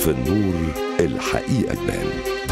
في النور الحقيقة تبان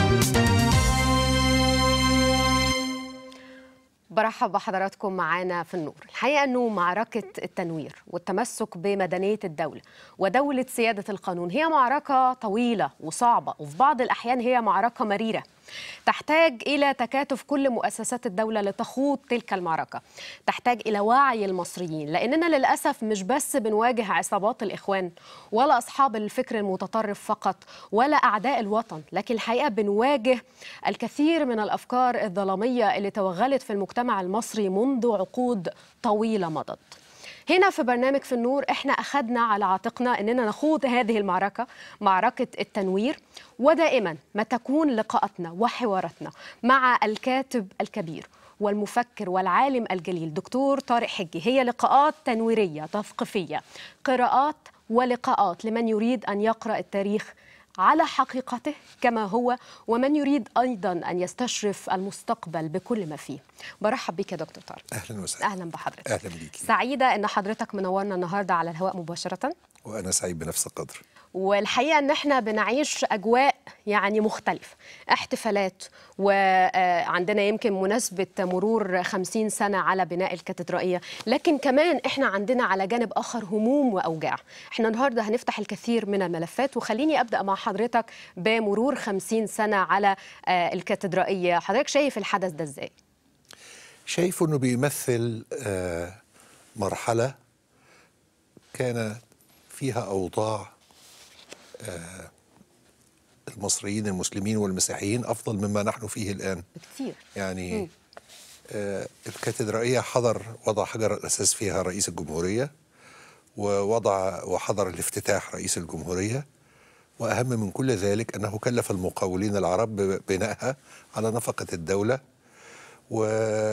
برحب بحضراتكم معانا في النور الحقيقة أنه معركة التنوير والتمسك بمدنية الدولة ودولة سيادة القانون هي معركة طويلة وصعبة وفي بعض الأحيان هي معركة مريرة تحتاج إلى تكاتف كل مؤسسات الدولة لتخوض تلك المعركة تحتاج إلى وعي المصريين لأننا للأسف مش بس بنواجه عصابات الإخوان ولا أصحاب الفكر المتطرف فقط ولا أعداء الوطن لكن الحقيقة بنواجه الكثير من الأفكار الظلامية اللي توغلت في المجتمع المصري منذ عقود طويلة مضت هنا في برنامج في النور احنا اخذنا على عاتقنا اننا نخوض هذه المعركه معركه التنوير ودائما ما تكون لقاءاتنا وحواراتنا مع الكاتب الكبير والمفكر والعالم الجليل دكتور طارق حجي هي لقاءات تنويريه تثقيفيه قراءات ولقاءات لمن يريد ان يقرا التاريخ على حقيقته كما هو ومن يريد ايضا ان يستشرف المستقبل بكل ما فيه برحب بك يا دكتور طارق اهلا وسهلا اهلا بحضرتك اهلا بيكي سعيده ان حضرتك منورنا النهارده على الهواء مباشره وانا سعيد بنفس القدر والحقيقه ان احنا بنعيش اجواء يعني مختلفه احتفالات وعندنا يمكن مناسبه مرور 50 سنه على بناء الكاتدرائيه لكن كمان احنا عندنا على جانب اخر هموم واوجاع احنا النهارده هنفتح الكثير من الملفات وخليني ابدا مع حضرتك بمرور 50 سنه على الكاتدرائيه حضرتك شايف الحدث ده ازاي شايفه انه بيمثل آه، مرحله كان فيها اوضاع آه، المصريين المسلمين والمسيحيين افضل مما نحن فيه الان بكثير يعني آه، الكاتدرائيه حضر وضع حجر الاساس فيها رئيس الجمهوريه ووضع وحضر الافتتاح رئيس الجمهوريه واهم من كل ذلك انه كلف المقاولين العرب ببنائها على نفقه الدوله و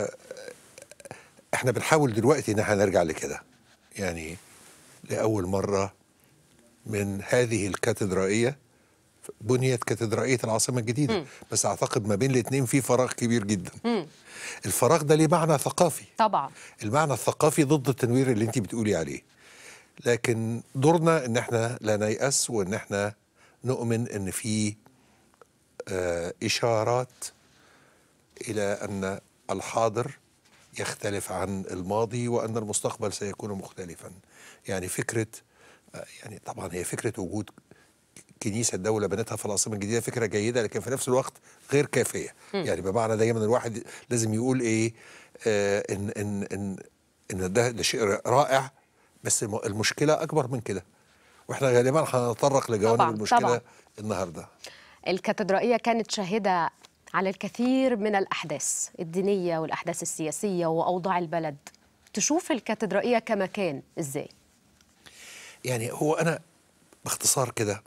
احنا بنحاول دلوقتي ان احنا نرجع لكده يعني لاول مره من هذه الكاتدرائيه بنيت كاتدرائيه العاصمه الجديده مم. بس اعتقد ما بين الاثنين في فراغ كبير جدا مم. الفراغ ده ليه معنى ثقافي طبعا المعنى الثقافي ضد التنوير اللي انت بتقولي عليه لكن دورنا ان احنا لا نيأس وان احنا نؤمن ان في آه، اشارات الى ان الحاضر يختلف عن الماضي وان المستقبل سيكون مختلفا يعني فكره آه، يعني طبعا هي فكره وجود كنيسه الدوله بنتها في العاصمه الجديده فكره جيده لكن في نفس الوقت غير كافيه يعني بمعنى دايما الواحد لازم يقول ايه آه ان ان ان ان ده ده شيء رائع بس الم- المشكله اكبر من كده واحنا غالبا هنتطرق لجوانب طبعاً، المشكله طبعاً. النهارده الكاتدرائية كانت شاهدة على الكثير من الأحداث الدينية والأحداث السياسية وأوضاع البلد تشوف الكاتدرائية كمكان إزاي؟ يعني هو انا باختصار كده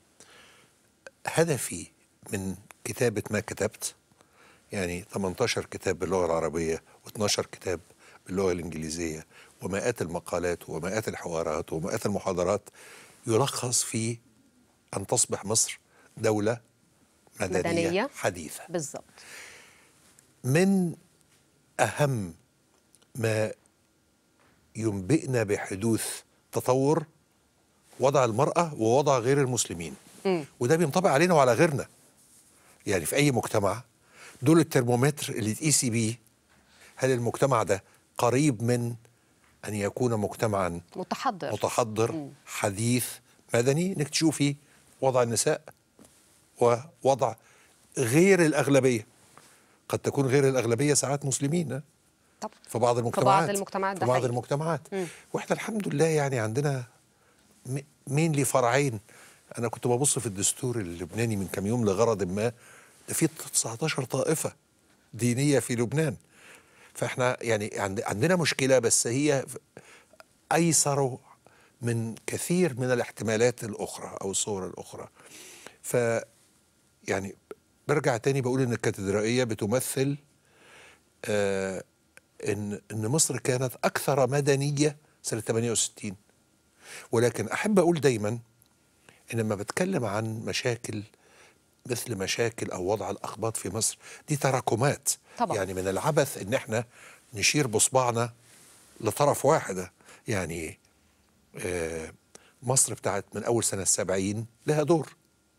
هدفي من كتابه ما كتبت يعني 18 كتاب باللغه العربيه و12 كتاب باللغه الانجليزيه ومئات المقالات ومئات الحوارات ومئات المحاضرات يلخص في ان تصبح مصر دوله مدنيه, مدنية. مدنية. حديثه بالظبط من اهم ما ينبئنا بحدوث تطور وضع المراه ووضع غير المسلمين مم. وده بينطبق علينا وعلى غيرنا يعني في اي مجتمع دول الترمومتر اللي تقيسي بيه هل المجتمع ده قريب من ان يكون مجتمعا متحضر متحضر حديث مدني انك تشوفي وضع النساء ووضع غير الاغلبيه قد تكون غير الاغلبيه ساعات مسلمين طب في بعض المجتمعات المجتمعات ده في بعض حقيقي. المجتمعات مم. واحنا الحمد لله يعني عندنا م- مين لي فرعين انا كنت ببص في الدستور اللبناني من كام يوم لغرض ما ده في 19 طائفه دينيه في لبنان فاحنا يعني عند عندنا مشكله بس هي ايسر من كثير من الاحتمالات الاخرى او الصور الاخرى ف يعني برجع تاني بقول ان الكاتدرائيه بتمثل آه ان ان مصر كانت اكثر مدنيه سنه 68 ولكن احب اقول دايما ان لما بتكلم عن مشاكل مثل مشاكل او وضع الاقباط في مصر دي تراكمات طبعا. يعني من العبث ان احنا نشير بصبعنا لطرف واحد يعني آه مصر بتاعت من اول سنه 70 لها دور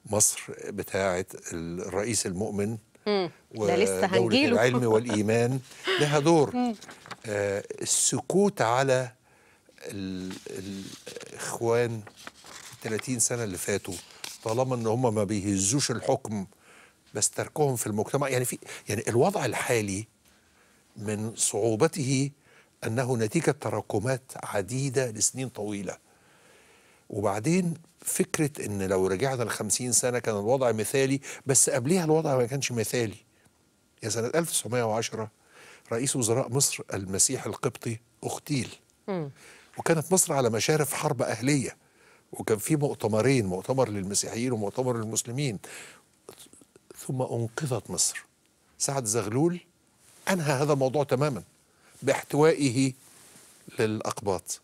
مصر بتاعه الرئيس المؤمن ده لسه ودولة هنجيله. العلم والإيمان لها دور آه السكوت على ال- الإخوان 30 سنة اللي فاتوا طالما إن هم ما بيهزوش الحكم بس تركهم في المجتمع يعني في يعني الوضع الحالي من صعوبته أنه نتيجة تراكمات عديدة لسنين طويلة وبعدين فكرة إن لو رجعنا ل 50 سنة كان الوضع مثالي بس قبليها الوضع ما كانش مثالي يا سنة 1910 رئيس وزراء مصر المسيح القبطي اغتيل وكانت مصر على مشارف حرب أهلية وكان في مؤتمرين مؤتمر للمسيحيين ومؤتمر للمسلمين ثم أنقذت مصر سعد زغلول أنهى هذا الموضوع تماما باحتوائه للأقباط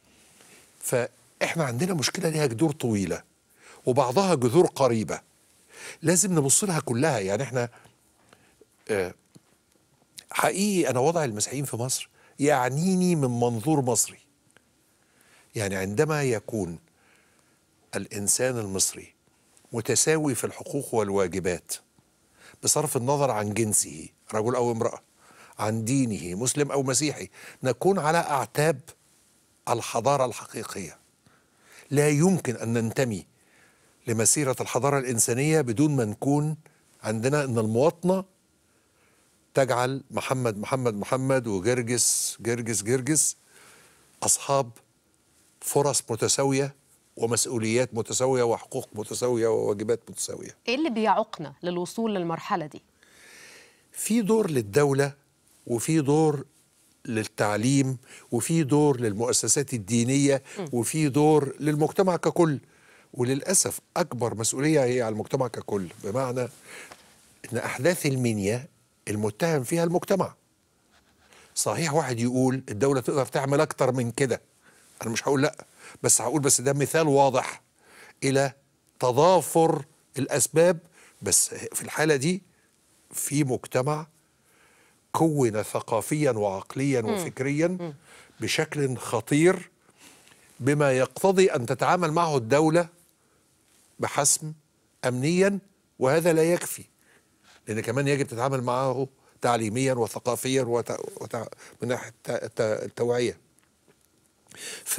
فإحنا عندنا مشكلة ليها جذور طويلة وبعضها جذور قريبة لازم نبص لها كلها يعني احنا آه، حقيقي أنا وضع المسيحيين في مصر يعنيني من منظور مصري يعني عندما يكون الإنسان المصري متساوي في الحقوق والواجبات بصرف النظر عن جنسه رجل أو امرأة عن دينه مسلم أو مسيحي نكون على أعتاب الحضارة الحقيقية لا يمكن أن ننتمي لمسيرة الحضارة الإنسانية بدون ما نكون عندنا أن المواطنة تجعل محمد محمد محمد وجرجس جرجس جرجس أصحاب فرص متساوية ومسؤوليات متساوية وحقوق متساوية وواجبات متساوية ايه اللي بيعوقنا للوصول للمرحله دي في دور للدولة وفي دور للتعليم وفي دور للمؤسسات الدينية وفي دور للمجتمع ككل وللأسف أكبر مسؤولية هي على المجتمع ككل بمعنى أن أحداث المنيا المتهم فيها المجتمع صحيح واحد يقول الدولة تقدر تعمل أكتر من كده أنا مش هقول لأ بس هقول بس ده مثال واضح إلى تضافر الأسباب بس في الحالة دي في مجتمع كون ثقافيا وعقليا وفكريا بشكل خطير بما يقتضي ان تتعامل معه الدوله بحسم امنيا وهذا لا يكفي لان كمان يجب تتعامل معه تعليميا وثقافيا وت... وت... من ناحيه الت- الت- التوعيه ف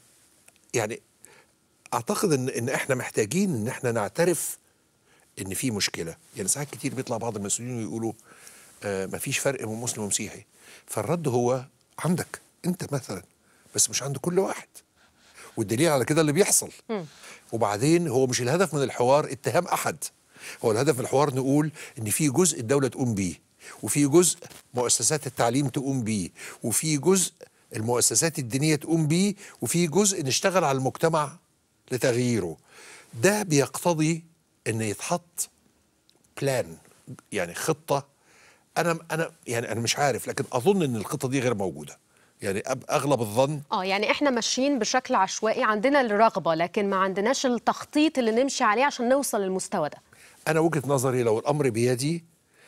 يعني اعتقد ان ان احنا محتاجين ان احنا نعترف ان في مشكله يعني ساعات كتير بيطلع بعض المسؤولين ويقولوا آه مفيش فرق بين مسلم ومسيحي فالرد هو عندك انت مثلا بس مش عند كل واحد والدليل على كده اللي بيحصل وبعدين هو مش الهدف من الحوار اتهام احد هو الهدف من الحوار نقول ان في جزء الدوله تقوم بيه وفي جزء مؤسسات التعليم تقوم بيه وفي جزء المؤسسات الدينيه تقوم بيه وفي جزء نشتغل على المجتمع لتغييره ده بيقتضي ان يتحط بلان يعني خطه انا انا يعني انا مش عارف لكن اظن ان الخطه دي غير موجوده يعني أب- اغلب الظن اه يعني احنا ماشيين بشكل عشوائي عندنا الرغبه لكن ما عندناش التخطيط اللي نمشي عليه عشان نوصل للمستوى ده انا وجهه نظري لو الامر بيدي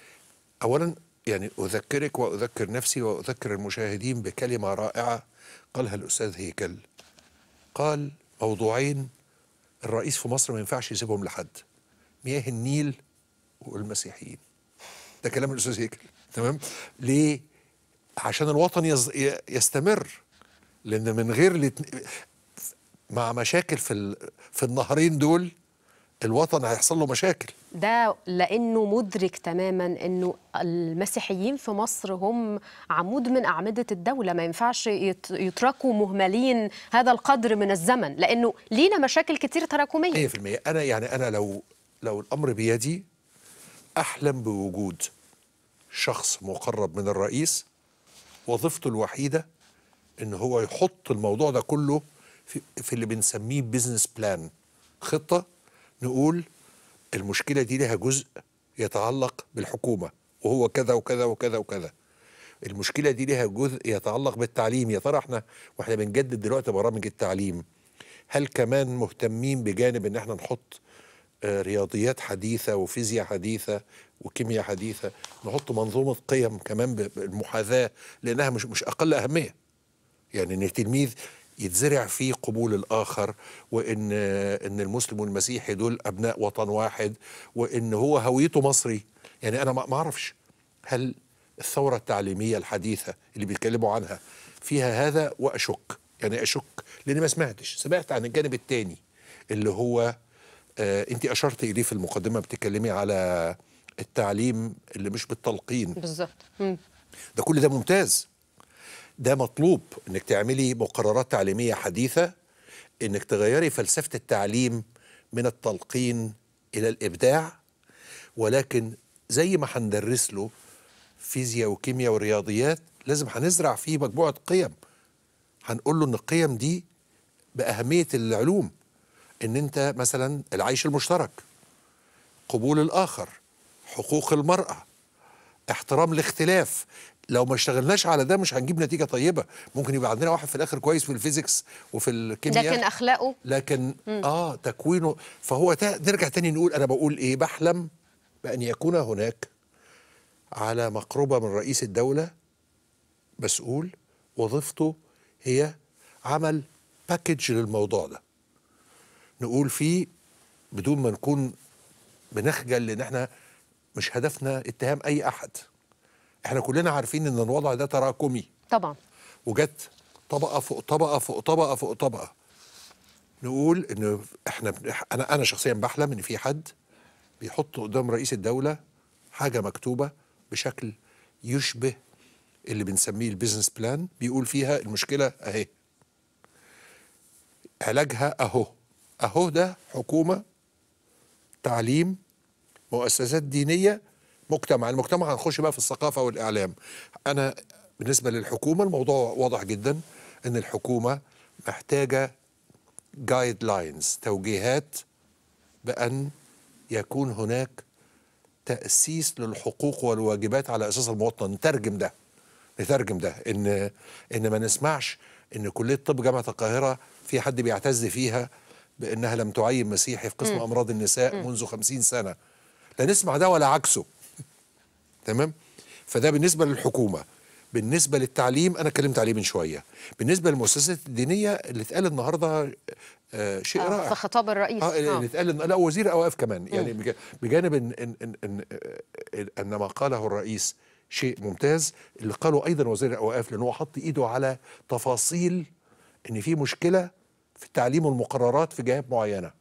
اولا يعني اذكرك واذكر نفسي واذكر المشاهدين بكلمه رائعه قالها الاستاذ هيكل قال موضوعين الرئيس في مصر ما ينفعش يسيبهم لحد مياه النيل والمسيحيين ده كلام الاستاذ هيكل تمام ليه عشان الوطن يز... ي- يستمر لان من غير الاتن... مع مشاكل في ال... في النهرين دول الوطن هيحصل له مشاكل ده لانه مدرك تماما انه المسيحيين في مصر هم عمود من اعمده الدوله ما ينفعش يت- يتركوا مهملين هذا القدر من الزمن لانه لينا مشاكل كتير تراكميه 100% انا يعني انا لو لو الامر بيدي احلم بوجود شخص مقرب من الرئيس وظيفته الوحيده ان هو يحط الموضوع ده كله في, في اللي بنسميه بيزنس بلان خطه نقول المشكله دي لها جزء يتعلق بالحكومه وهو كذا وكذا وكذا وكذا المشكله دي لها جزء يتعلق بالتعليم يا ترى احنا واحنا بنجدد دلوقتي برامج التعليم هل كمان مهتمين بجانب ان احنا نحط آه، رياضيات حديثه وفيزياء حديثه وكيمياء حديثه نحط منظومه قيم كمان ب- بالمحاذاه لانها مش مش اقل اهميه يعني ان التلميذ يتزرع فيه قبول الاخر وان ان المسلم والمسيحي دول ابناء وطن واحد وان هو هويته مصري يعني انا ما ما اعرفش هل الثوره التعليميه الحديثه اللي بيتكلموا عنها فيها هذا واشك يعني اشك لاني ما سمعتش سمعت عن الجانب الثاني اللي هو آه انت اشرت اليه في المقدمه بتتكلمي على التعليم اللي مش بالتلقين بالظبط مم. ده كل ده ممتاز ده مطلوب انك تعملي مقررات تعليميه حديثه انك تغيري فلسفه التعليم من التلقين الى الابداع ولكن زي ما هندرس له فيزياء وكيمياء ورياضيات لازم هنزرع فيه مجموعه قيم هنقول له ان القيم دي باهميه العلوم ان انت مثلا العيش المشترك قبول الاخر حقوق المراه احترام الاختلاف لو ما اشتغلناش على ده مش هنجيب نتيجه طيبه ممكن يبقى عندنا واحد في الاخر كويس في الفيزيكس وفي الكيمياء لكن اخلاقه لكن اه تكوينه فهو تا نرجع تاني نقول انا بقول ايه بحلم بان يكون هناك على مقربه من رئيس الدوله مسؤول وظيفته هي عمل باكج للموضوع ده نقول فيه بدون ما نكون بنخجل لان احنا مش هدفنا اتهام اي احد احنا كلنا عارفين ان الوضع ده تراكمي طبعا وجت طبقه فوق طبقه فوق طبقه فوق طبقه نقول ان احنا انا انا شخصيا بحلم ان في حد بيحط قدام رئيس الدوله حاجه مكتوبه بشكل يشبه اللي بنسميه البيزنس بلان بيقول فيها المشكله اهي علاجها اهو اهو ده حكومه تعليم مؤسسات دينيه مجتمع المجتمع هنخش بقى في الثقافه والاعلام انا بالنسبه للحكومه الموضوع واضح جدا ان الحكومه محتاجه جايد لاينز توجيهات بان يكون هناك تاسيس للحقوق والواجبات على اساس المواطن نترجم ده نترجم ده ان ان ما نسمعش ان كليه طب جامعه القاهره في حد بيعتز فيها بانها لم تعين مسيحي في قسم امراض النساء منذ خمسين سنه لا نسمع ده ولا عكسه تمام فده بالنسبه للحكومه بالنسبه للتعليم انا اتكلمت عليه من شويه بالنسبه للمؤسسات الدينيه اللي اتقال النهارده آه شيء آه، رائع في خطاب الرئيس اه اللي آه. اتقال لا وزير اوقاف كمان يعني بج- بجانب ان ان ان, إن, إن, إن ما قاله الرئيس شيء ممتاز اللي قاله ايضا وزير الاوقاف لان هو حط ايده على تفاصيل ان في مشكله في التعليم والمقررات في جهات معينه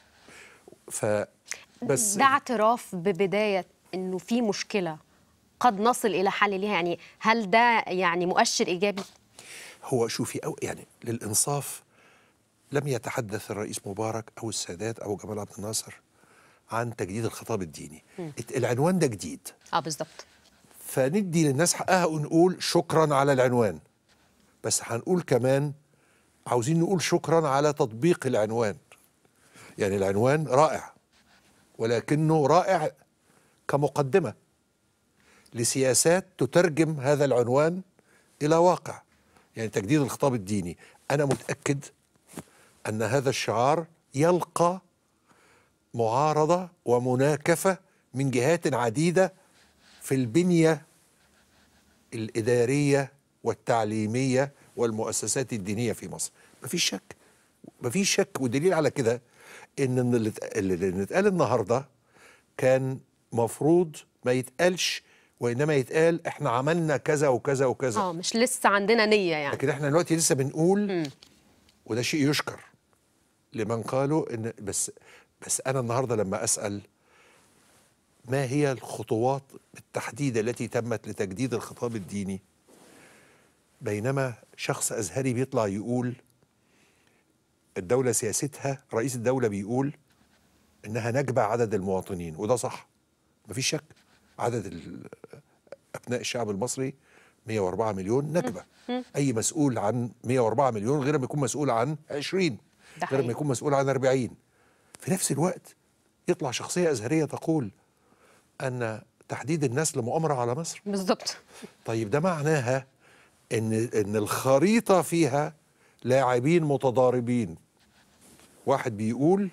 ف بس ده اعتراف ببدايه انه في مشكله قد نصل الى حل ليها يعني هل ده يعني مؤشر ايجابي هو شوفي أو يعني للإنصاف لم يتحدث الرئيس مبارك أو السادات أو جمال عبد الناصر عن تجديد الخطاب الديني الت- العنوان ده جديد اه بالظبط فندي للناس حقها ونقول شكرا على العنوان بس هنقول كمان عاوزين نقول شكرا على تطبيق العنوان يعني العنوان رائع ولكنه رائع كمقدمة لسياسات تترجم هذا العنوان إلى واقع يعني تجديد الخطاب الديني أنا متأكد أن هذا الشعار يلقى معارضة ومناكفة من جهات عديدة في البنية الإدارية والتعليمية والمؤسسات الدينية في مصر مفيش شك مفيش شك والدليل على كده ان اللي ات- اللي اتقال النهارده كان مفروض ما يتقالش وانما يتقال احنا عملنا كذا وكذا وكذا اه مش لسه عندنا نيه يعني لكن احنا دلوقتي لسه بنقول وده شيء يشكر لمن قالوا ان بس بس انا النهارده لما اسال ما هي الخطوات بالتحديد التي تمت لتجديد الخطاب الديني بينما شخص ازهري بيطلع يقول الدوله سياستها رئيس الدوله بيقول انها نجبه عدد المواطنين وده صح مفيش شك عدد ال- ابناء الشعب المصري 104 مليون نكبه اي مسؤول عن 104 مليون غير ما يكون مسؤول عن 20 ده غير حقيقي. ما يكون مسؤول عن 40 في نفس الوقت يطلع شخصيه ازهريه تقول ان تحديد النسل مؤامره على مصر بالظبط طيب ده معناها ان ان الخريطه فيها لاعبين متضاربين واحد بيقول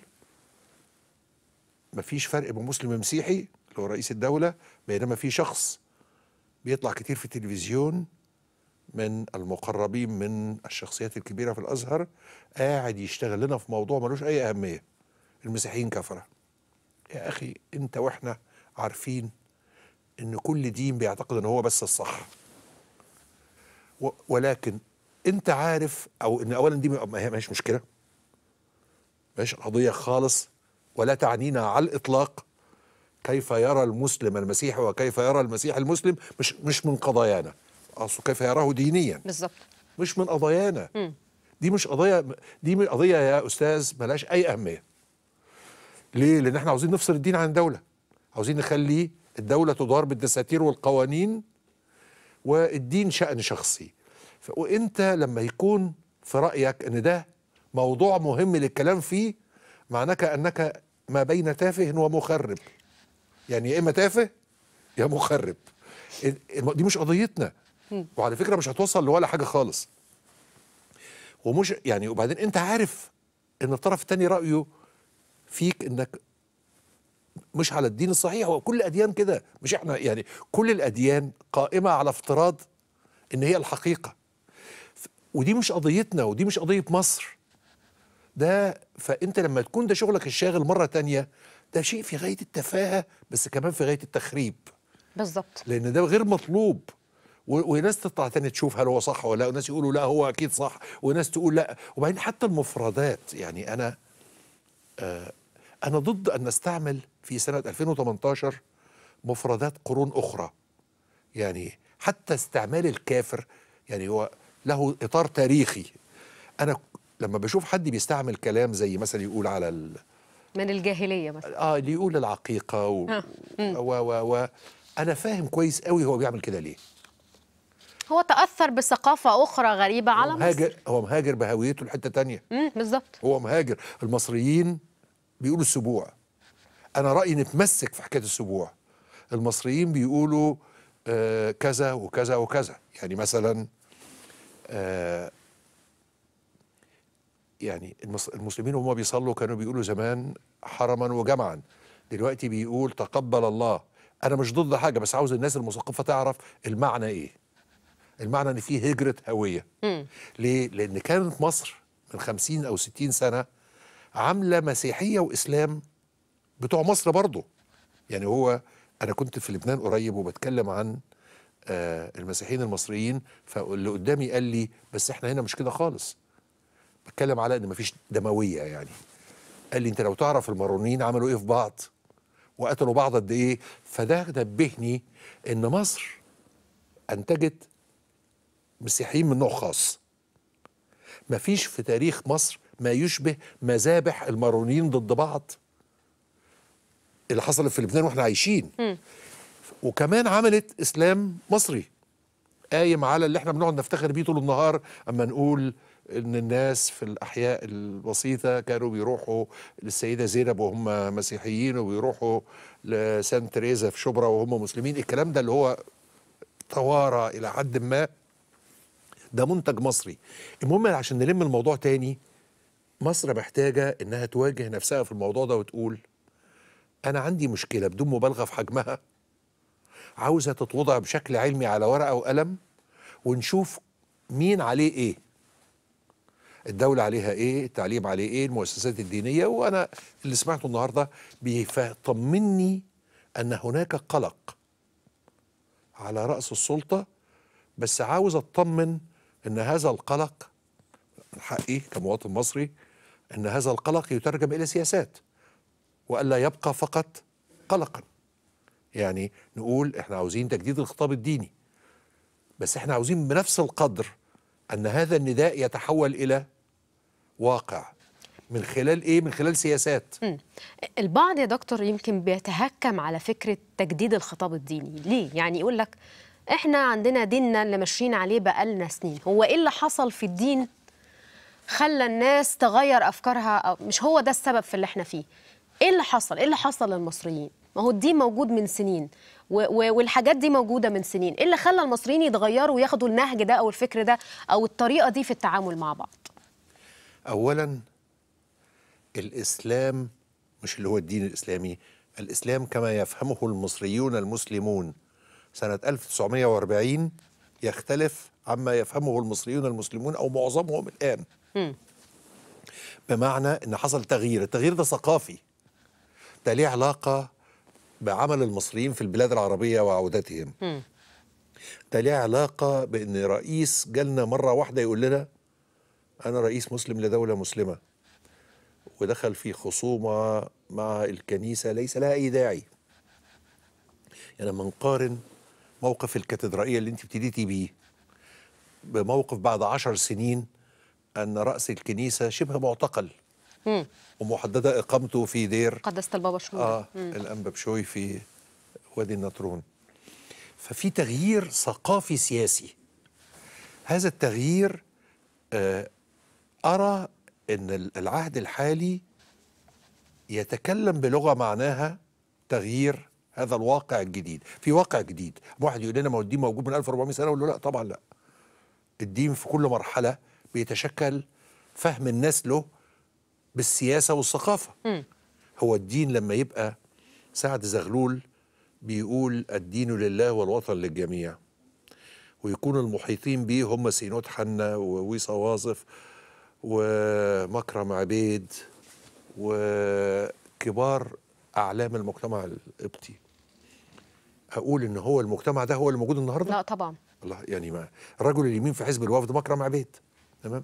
مفيش فرق بين مسلم ومسيحي اللي هو رئيس الدوله بينما في شخص بيطلع كتير في التلفزيون من المقربين من الشخصيات الكبيره في الازهر قاعد يشتغل لنا في موضوع ملوش اي اهميه المسيحيين كفره يا اخي انت واحنا عارفين ان كل دين بيعتقد ان هو بس الصح و- ولكن انت عارف او ان اولا دي ما هي مش مشكله مش قضيه خالص ولا تعنينا على الاطلاق كيف يرى المسلم المسيحي وكيف يرى المسيح المسلم مش مش من قضايانا اصل كيف يراه دينيا بالظبط مش من قضايانا دي مش قضيه دي من قضيه يا استاذ ملهاش اي اهميه ليه لان احنا عاوزين نفصل الدين عن الدوله عاوزين نخلي الدوله تدار بالدساتير والقوانين والدين شأن شخصي ف- وانت لما يكون في رأيك ان ده موضوع مهم للكلام فيه معناه كأنك ما بين تافه ومخرب يعني يا اما تافه يا مخرب ال- دي مش قضيتنا وعلى فكرة مش هتوصل لولا حاجة خالص ومش يعني وبعدين انت عارف ان الطرف الثاني رأيه فيك انك مش على الدين الصحيح هو كل الاديان كده مش احنا يعني كل الاديان قائمه على افتراض ان هي الحقيقه ف- ودي مش قضيتنا ودي مش قضيه مصر ده فانت لما تكون ده شغلك الشاغل مره تانية ده شيء في غايه التفاهه بس كمان في غايه التخريب بالظبط لان ده غير مطلوب و- وناس تطلع تاني تشوف هل هو صح ولا لا وناس يقولوا لا هو اكيد صح وناس تقول لا وبعدين حتى المفردات يعني انا آه انا ضد ان نستعمل في سنه 2018 مفردات قرون اخرى يعني حتى استعمال الكافر يعني هو له اطار تاريخي انا لما بشوف حد بيستعمل كلام زي مثلا يقول على ال... من الجاهليه مثلا اه اللي يقول العقيقه و... و... و... و... انا فاهم كويس قوي هو بيعمل كده ليه هو تاثر بثقافه اخرى غريبه على هو مصر مهاجر هو مهاجر بهويته لحته تانية امم بالظبط هو مهاجر المصريين بيقولوا السبوع انا رايي نتمسك في حكايه السبوع المصريين بيقولوا آه كذا وكذا وكذا يعني مثلا آه يعني المص- المسلمين وهم بيصلوا كانوا بيقولوا زمان حرما وجمعا دلوقتي بيقول تقبل الله انا مش ضد حاجه بس عاوز الناس المثقفه تعرف المعنى ايه المعنى ان فيه هجره هويه ليه لان كانت مصر من خمسين او ستين سنه عامله مسيحيه واسلام بتوع مصر برضه يعني هو انا كنت في لبنان قريب وبتكلم عن آه المسيحيين المصريين فاللي قدامي قال لي بس احنا هنا مش كده خالص بتكلم على ان مفيش دمويه يعني قال لي انت لو تعرف المارونيين عملوا ايه في بعض وقتلوا بعض قد ايه فده نبهني ان مصر انتجت مسيحيين من نوع خاص مفيش في تاريخ مصر ما يشبه مذابح المارونيين ضد بعض اللي حصلت في لبنان واحنا عايشين وكمان عملت اسلام مصري قايم على اللي احنا بنقعد نفتخر بيه طول النهار اما نقول ان الناس في الاحياء البسيطه كانوا بيروحوا للسيده زينب وهم مسيحيين وبيروحوا لسان تريزا في شبرا وهم مسلمين الكلام ده اللي هو توارى الى حد ما ده منتج مصري المهم عشان نلم الموضوع تاني مصر محتاجه انها تواجه نفسها في الموضوع ده وتقول انا عندي مشكله بدون مبالغه في حجمها عاوزه تتوضع بشكل علمي على ورقه وقلم ونشوف مين عليه ايه الدولة عليها ايه التعليم عليه ايه المؤسسات الدينية وانا اللي سمعته النهاردة بيطمني ان هناك قلق على رأس السلطة بس عاوز اطمن ان هذا القلق من حقي كمواطن مصري ان هذا القلق يترجم الى سياسات والا يبقى فقط قلقا يعني نقول احنا عاوزين تجديد الخطاب الديني بس احنا عاوزين بنفس القدر ان هذا النداء يتحول الى واقع من خلال ايه من خلال سياسات البعض يا دكتور يمكن بيتهكم على فكرة تجديد الخطاب الديني ليه؟ يعني يقول لك احنا عندنا ديننا اللي ماشيين عليه بقالنا سنين هو ايه اللي حصل في الدين خلى الناس تغير افكارها أو مش هو ده السبب في اللي احنا فيه ايه اللي حصل ايه اللي حصل للمصريين ما هو الدين موجود من سنين و- و- والحاجات دي موجوده من سنين ايه اللي خلى المصريين يتغيروا وياخدوا النهج ده او الفكر ده او الطريقه دي في التعامل مع بعض اولا الاسلام مش اللي هو الدين الاسلامي الاسلام كما يفهمه المصريون المسلمون سنه 1940 يختلف عما يفهمه المصريون المسلمون او معظمهم الان بمعنى ان حصل تغيير التغيير ده ثقافي ده ليه علاقه بعمل المصريين في البلاد العربيه وعودتهم ده ليه علاقه بان رئيس جالنا مره واحده يقول لنا انا رئيس مسلم لدوله مسلمه ودخل في خصومه مع الكنيسه ليس لها اي داعي يعني لما نقارن موقف الكاتدرائيه اللي انت ابتديتي بيه بموقف بعد عشر سنين ان راس الكنيسه شبه معتقل ومحدده اقامته في دير قداسه البابا شنودة اه الانبا بشوي في وادي النطرون ففي تغيير ثقافي سياسي هذا التغيير آه ارى ان العهد الحالي يتكلم بلغه معناها تغيير هذا الواقع الجديد في واقع جديد واحد يقول لنا ما هو الدين موجود من 1400 سنه اقول له لا طبعا لا الدين في كل مرحله بيتشكل فهم الناس له بالسياسه والثقافه هو الدين لما يبقى سعد زغلول بيقول الدين لله والوطن للجميع ويكون المحيطين بيه هم سينوت حنا وويصا واظف ومكرم عبيد وكبار اعلام المجتمع القبطي اقول ان هو المجتمع ده هو اللي موجود النهارده لا طبعا الله يعني ما رجل اليمين في حزب الوفد مكرم عبيد تمام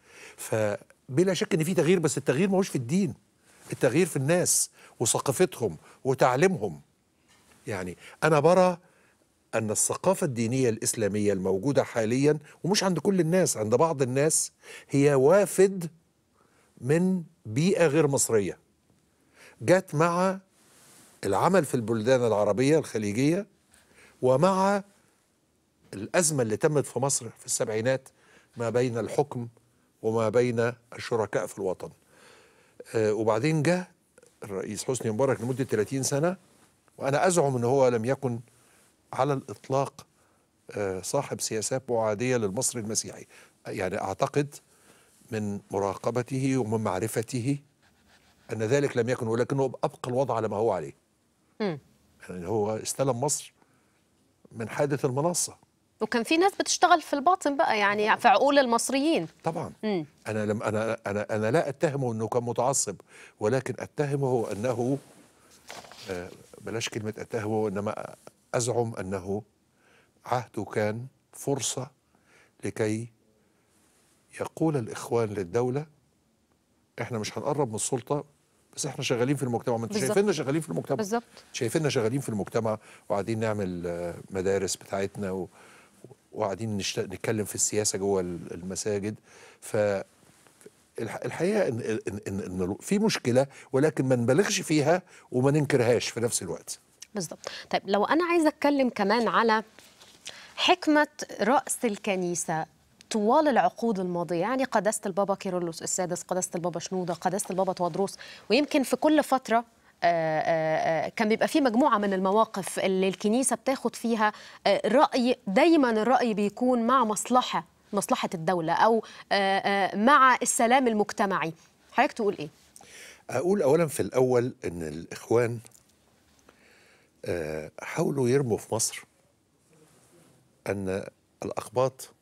فبلا شك ان في تغيير بس التغيير ما هوش في الدين التغيير في الناس وثقافتهم وتعليمهم يعني انا برى ان الثقافه الدينيه الاسلاميه الموجوده حاليا ومش عند كل الناس عند بعض الناس هي وافد من بيئه غير مصريه جت مع العمل في البلدان العربيه الخليجيه ومع الازمه اللي تمت في مصر في السبعينات ما بين الحكم وما بين الشركاء في الوطن آه وبعدين جاء الرئيس حسني مبارك لمده 30 سنه وانا ازعم ان هو لم يكن على الاطلاق آه صاحب سياسات معاديه للمصري المسيحي يعني اعتقد من مراقبته ومن معرفته ان ذلك لم يكن ولكنه ابقى الوضع على ما هو عليه يعني هو استلم مصر من حادث المنصه وكان في ناس بتشتغل في الباطن بقى يعني في عقول المصريين طبعا مم. انا لم انا انا انا لا اتهمه انه كان متعصب ولكن اتهمه انه آه بلاش كلمه اتهمه انما ازعم انه عهده كان فرصه لكي يقول الاخوان للدوله احنا مش هنقرب من السلطه بس احنا شغالين في المجتمع ما انتوا شايفيننا شغالين في المجتمع بالظبط شايفيننا شغالين في المجتمع وقاعدين نعمل مدارس بتاعتنا و... وقاعدين نشت... نتكلم في السياسه جوه المساجد ف الحقيقه ان ان ان, إن في مشكله ولكن ما نبالغش فيها وما ننكرهاش في نفس الوقت بالظبط طيب لو انا عايزه اتكلم كمان على حكمه راس الكنيسه طوال العقود الماضيه يعني قداسه البابا كيرلس السادس قداسه البابا شنوده قداسه البابا توادروس ويمكن في كل فتره آآ آآ كان بيبقى في مجموعه من المواقف اللي الكنيسه بتاخد فيها راي دايما الراي بيكون مع مصلحه مصلحه الدوله او آآ مع السلام المجتمعي حضرتك تقول ايه اقول اولا في الاول ان الاخوان حاولوا يرموا في مصر ان الاقباط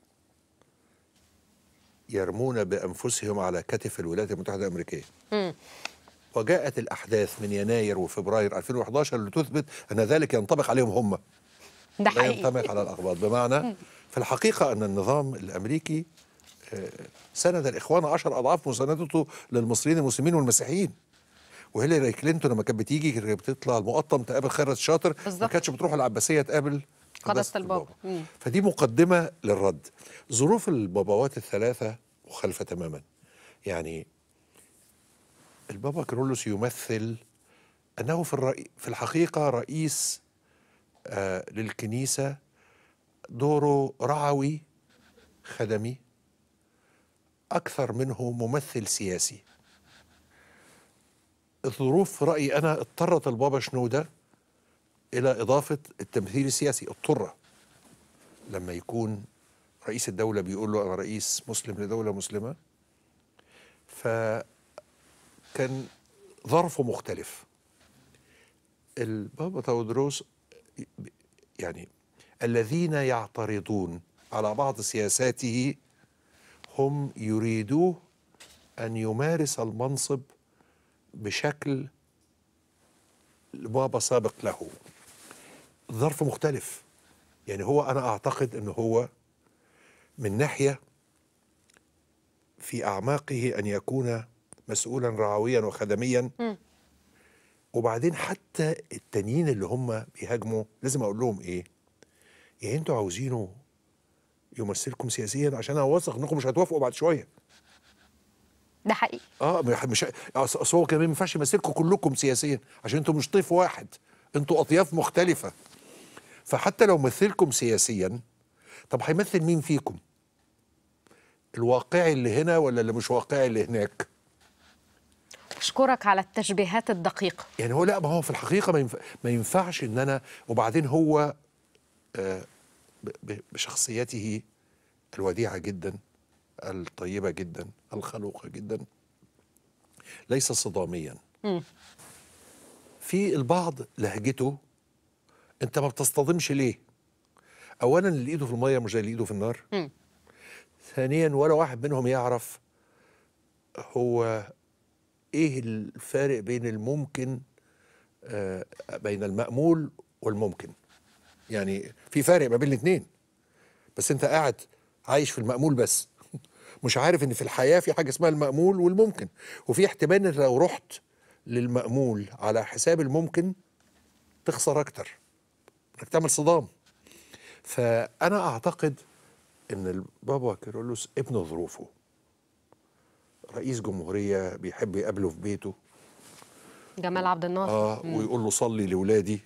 يرمون بانفسهم على كتف الولايات المتحده الامريكيه م. وجاءت الاحداث من يناير وفبراير 2011 لتثبت ان ذلك ينطبق عليهم هم ده حقيقي لا ينطبق على الاقباط بمعنى في الحقيقه ان النظام الامريكي سند الاخوان عشر اضعاف مساندته للمصريين المسلمين والمسيحيين وهيلاري كلينتون لما كانت بتيجي كانت بتطلع المقطم تقابل خيرت الشاطر ما كانتش بتروح العباسيه تقابل قداسه البابا فدي مقدمه للرد ظروف الباباوات الثلاثه مخالفه تماما يعني البابا كيرلس يمثل انه في الرأي في الحقيقه رئيس آه للكنيسه دوره رعوي خدمي اكثر منه ممثل سياسي الظروف في رايي انا اضطرت البابا شنوده الى اضافه التمثيل السياسي اضطر لما يكون رئيس الدوله بيقول له انا رئيس مسلم لدوله مسلمه فكان ظرفه مختلف البابا تودروس يعني الذين يعترضون على بعض سياساته هم يريدوه ان يمارس المنصب بشكل بابا سابق له ظرف مختلف يعني هو انا اعتقد ان هو من ناحيه في اعماقه ان يكون مسؤولا رعويا وخدميا وبعدين حتى التانيين اللي هم بيهاجموا لازم اقول لهم ايه يعني انتوا عاوزينه يمثلكم سياسيا عشان انا واثق انكم مش هتوافقوا بعد شويه ده حقيقي اه مش مش- اصل أصل هو كمان ما ينفعش يمثلكم كلكم سياسيا عشان انتوا مش طيف واحد انتوا اطياف مختلفه فحتى لو مثلكم سياسيا طب هيمثل مين فيكم الواقعي اللي هنا ولا اللي مش واقعي اللي هناك اشكرك على التشبيهات الدقيقه يعني هو لا ما هو في الحقيقه ما, ينفع ما ينفعش ان انا وبعدين هو آه ب- ب- بشخصيته الوديعه جدا الطيبه جدا الخلوقه جدا ليس صداميا في البعض لهجته انت ما بتصطدمش ليه اولا اللي ايده في الميه مش زي اللي ايده في النار مم. ثانيا ولا واحد منهم يعرف هو ايه الفارق بين الممكن آه، بين المأمول والممكن يعني في فارق ما بين الاثنين بس انت قاعد عايش في المأمول بس مش عارف ان في الحياة في حاجة اسمها المأمول والممكن وفي احتمال ان لو رحت للمأمول على حساب الممكن تخسر اكتر انك تعمل صدام فانا اعتقد ان البابا كيرلس ابن ظروفه رئيس جمهورية بيحب يقابله في بيته جمال عبد الناصر اه ويقول له صلي لاولادي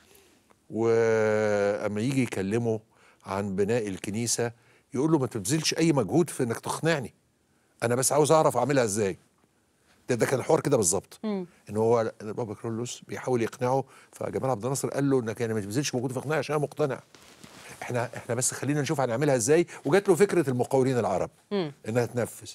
واما يجي يكلمه عن بناء الكنيسه يقول له ما تبذلش اي مجهود في انك تقنعني انا بس عاوز اعرف اعملها ازاي ده, ده كان الحوار كده بالظبط ان هو بابا كرولوس بيحاول يقنعه فجمال عبد الناصر قال له انك يعني ما تبذلش مجهود في اقناعي عشان انا مقتنع احنا احنا بس خلينا نشوف هنعملها ازاي وجات له فكره المقاولين العرب انها تنفذ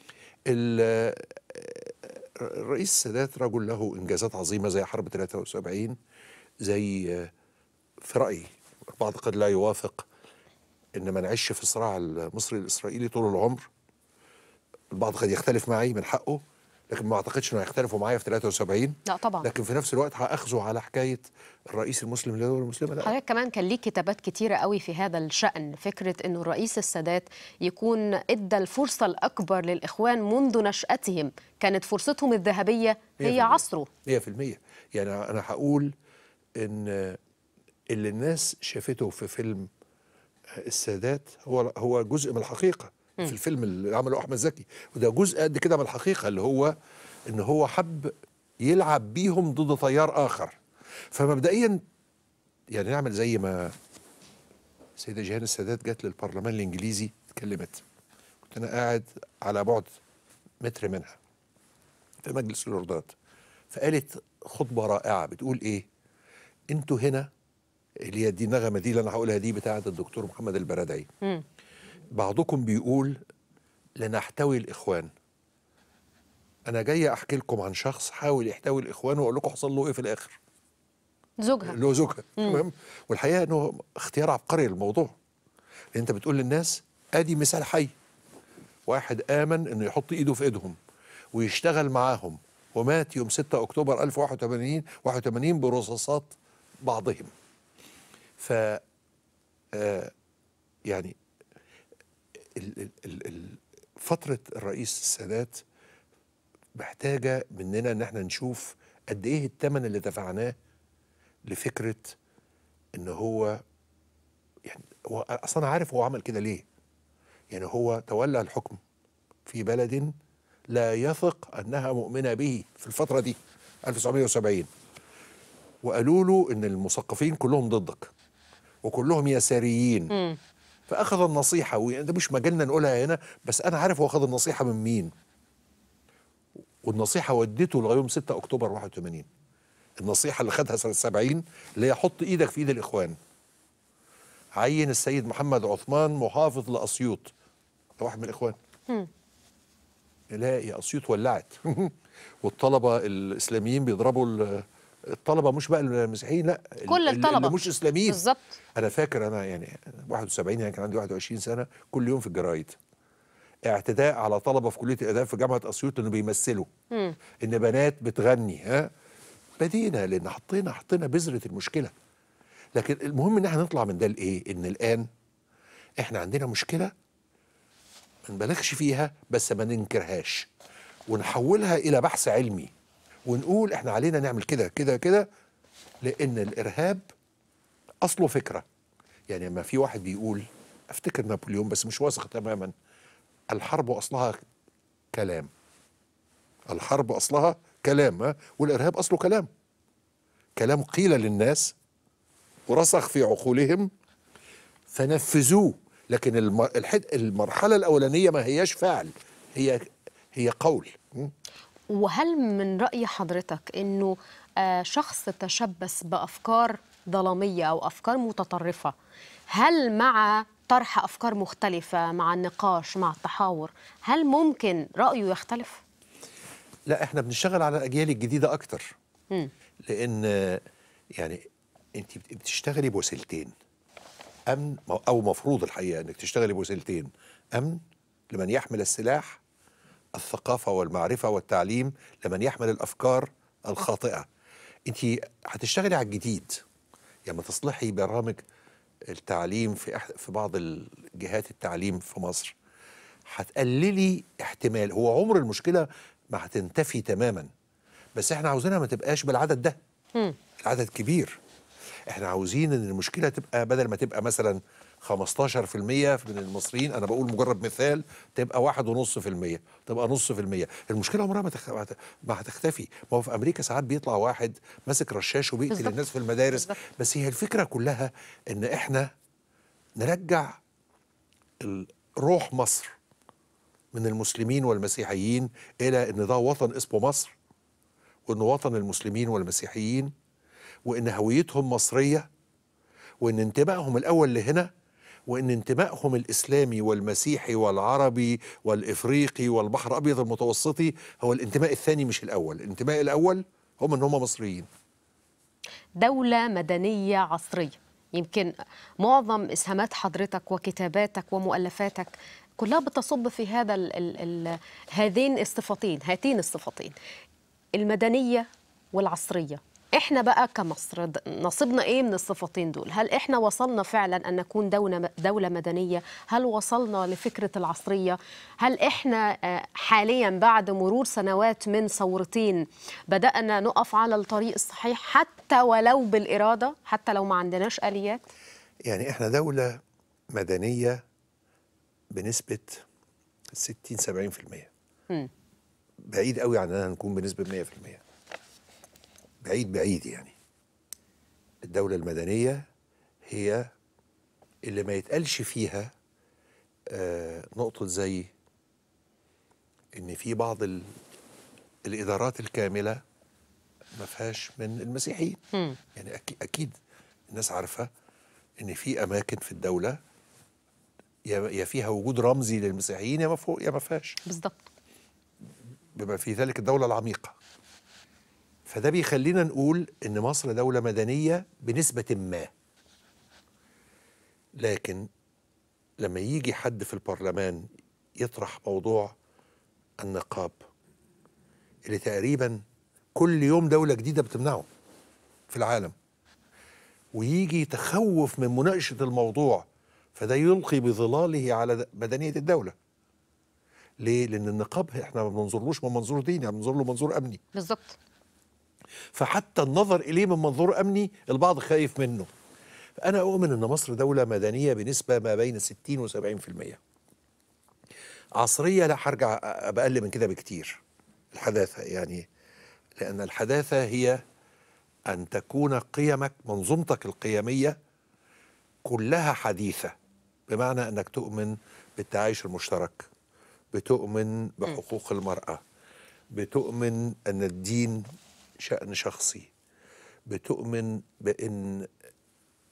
ال- الرئيس السادات رجل له انجازات عظيمه زي حرب 73 زي آه، في رايي البعض قد لا يوافق ان ما نعيش في الصراع المصري الاسرائيلي طول العمر البعض قد يختلف معي من حقه لكن ما اعتقدش انه هيختلفوا معايا في 73 لا طبعا لكن في نفس الوقت هاخذه على حكايه الرئيس المسلم للدوله المسلمه لا حضرتك كمان كان ليك كتابات كتيرة قوي في هذا الشأن فكرة أنه الرئيس السادات يكون إدى الفرصة الأكبر للإخوان منذ نشأتهم كانت فرصتهم الذهبية مية في هي المية. عصره 100% يعني انا هقول ان اللي الناس شافته في فيلم السادات هو هو جزء من الحقيقه في الفيلم اللي عمله احمد زكي وده جزء قد كده من الحقيقه اللي هو ان هو حب يلعب بيهم ضد تيار اخر فمبدئيا يعني نعمل زي ما السيده جيهان السادات جت للبرلمان الانجليزي اتكلمت كنت انا قاعد على بعد متر منها في مجلس اللوردات فقالت خطبه رائعه بتقول ايه انتوا هنا اللي هي دي النغمه دي اللي انا هقولها دي بتاعه الدكتور محمد البرادعي بعضكم بيقول لنحتوي الاخوان انا جاي احكي لكم عن شخص حاول يحتوي الاخوان واقول لكم حصل له ايه في الاخر زوجها اللي هو زوجها تمام والحقيقه انه اختيار عبقري للموضوع لان انت بتقول للناس ادي مثال حي واحد امن انه يحط ايده في ايدهم ويشتغل معاهم ومات يوم 6 اكتوبر 1081 81 برصاصات بعضهم ف آه يعني ال ال ال ال فتره الرئيس السادات محتاجه مننا ان احنا نشوف قد ايه الثمن اللي دفعناه لفكره ان هو يعني هو اصلا عارف هو عمل كده ليه يعني هو تولى الحكم في بلد لا يثق انها مؤمنه به في الفتره دي 1970 وقالوا له ان المثقفين كلهم ضدك وكلهم يساريين فاخذ النصيحه وده مش مجالنا نقولها هنا بس انا عارف هو اخذ النصيحه من مين والنصيحه ودته لغايه يوم 6 اكتوبر 81 النصيحه اللي خدها سنه 70 اللي هي حط ايدك في ايد الاخوان عين السيد محمد عثمان محافظ لاسيوط ده واحد من الاخوان يلاقي اسيوط ولعت والطلبه الاسلاميين بيضربوا ال- الطلبه مش بقى المسيحيين لا ال- كل ال- الطلبة. اللي مش اسلاميين بالظبط انا فاكر انا يعني 71 يعني كان عندي 21 سنه كل يوم في الجرايد اعتداء على طلبه في كليه الاداب في جامعه اسيوط انه بيمثلوا مم. ان بنات بتغني ها بدينا لان حطينا حطينا بذره المشكله لكن المهم ان احنا نطلع من ده لايه ان الان احنا عندنا مشكله ما نبالغش فيها بس ما ننكرهاش ونحولها الى بحث علمي ونقول احنا علينا نعمل كده كده كده لان الارهاب اصله فكره يعني لما في واحد بيقول افتكر نابليون بس مش واثق تماما الحرب اصلها كلام الحرب اصلها كلام ها؟ والارهاب اصله كلام كلام قيل للناس ورسخ في عقولهم فنفذوه لكن الم- الحد المرحله الاولانيه ما هياش فعل هي هي قول م? وهل من رأي حضرتك أنه آه، شخص تشبث بأفكار ظلامية أو أفكار متطرفة هل مع طرح أفكار مختلفة مع النقاش مع التحاور هل ممكن رأيه يختلف؟ لا احنا بنشتغل على الاجيال الجديده اكتر مم. لان يعني انت بت- بتشتغلي بوسيلتين امن او مفروض الحقيقه انك تشتغلي بوسيلتين امن لمن يحمل السلاح الثقافه والمعرفه والتعليم لمن يحمل الافكار الخاطئه انت هتشتغلي على الجديد يعني ما تصلحي برامج التعليم في أح- في بعض الجهات التعليم في مصر هتقللي احتمال هو عمر المشكله ما هتنتفي تماما بس احنا عاوزينها ما تبقاش بالعدد ده مم. العدد كبير احنا عاوزين ان المشكله تبقى بدل ما تبقى مثلا 15% من المصريين انا بقول مجرد مثال تبقى واحد ونص في المية تبقى نص في المية المشكلة عمرها ما, تخ... ما هت- ما هتختفي ما هو في أمريكا ساعات بيطلع واحد ماسك رشاش وبيقتل بالظبط. الناس في المدارس بالظبط. بس هي الفكرة كلها ان احنا نرجع ال- روح مصر من المسلمين والمسيحيين الى ان ده وطن اسمه مصر وانه وطن المسلمين والمسيحيين وان هويتهم مصريه وان انتمائهم الاول لهنا وان انتمائهم الاسلامي والمسيحي والعربي والافريقي والبحر الابيض المتوسطي هو الانتماء الثاني مش الاول الانتماء الاول هم ان هم مصريين دولة مدنية عصرية يمكن معظم إسهامات حضرتك وكتاباتك ومؤلفاتك كلها بتصب في هذا ال ال ال هذين الصفتين هاتين الصفتين المدنية والعصرية احنا بقى كمصر د- نصيبنا ايه من الصفتين دول هل احنا وصلنا فعلا ان نكون دولة دولة مدنية هل وصلنا لفكرة العصرية هل احنا آه، حاليا بعد مرور سنوات من ثورتين بدأنا نقف على الطريق الصحيح حتى ولو بالإرادة حتى لو ما عندناش آليات يعني احنا دوله مدنيه بنسبه 60 70% مم. بعيد قوي عن اننا نكون بنسبه 100% بعيد بعيد يعني الدوله المدنيه هي اللي ما يتقالش فيها آه نقطه زي ان في بعض ال الادارات الكامله ما فيهاش من المسيحيين مم. يعني أكيد, اكيد الناس عارفه ان في اماكن في الدوله يا يا فيها وجود رمزي للمسيحيين يا ما فوق يا ما فيهاش بالضبط بما في ذلك الدولة العميقة فده بيخلينا نقول إن مصر دولة مدنية بنسبة ما لكن لما يجي حد في البرلمان يطرح موضوع النقاب اللي تقريبا كل يوم دولة جديدة بتمنعه في العالم ويجي يتخوف من مناقشة الموضوع فده يلقي بظلاله على مدنية الدولة ليه؟ لأن النقاب احنا ما بننظرلوش من منظور ديني، بننظر له منظور أمني، بالضبط فحتى النظر إليه من منظور أمني البعض خايف منه. فأنا أؤمن أن مصر دولة مدنية بنسبة ما بين 60 و 70%. عصرية لا هرجع أبقى أقل من كده بكتير. الحداثة يعني لأن الحداثة هي أن تكون قيمك منظومتك القيمية كلها حديثة بمعنى أنك تؤمن بالتعايش المشترك بتؤمن بحقوق المرأة بتؤمن أن الدين شأن شخصي بتؤمن بأن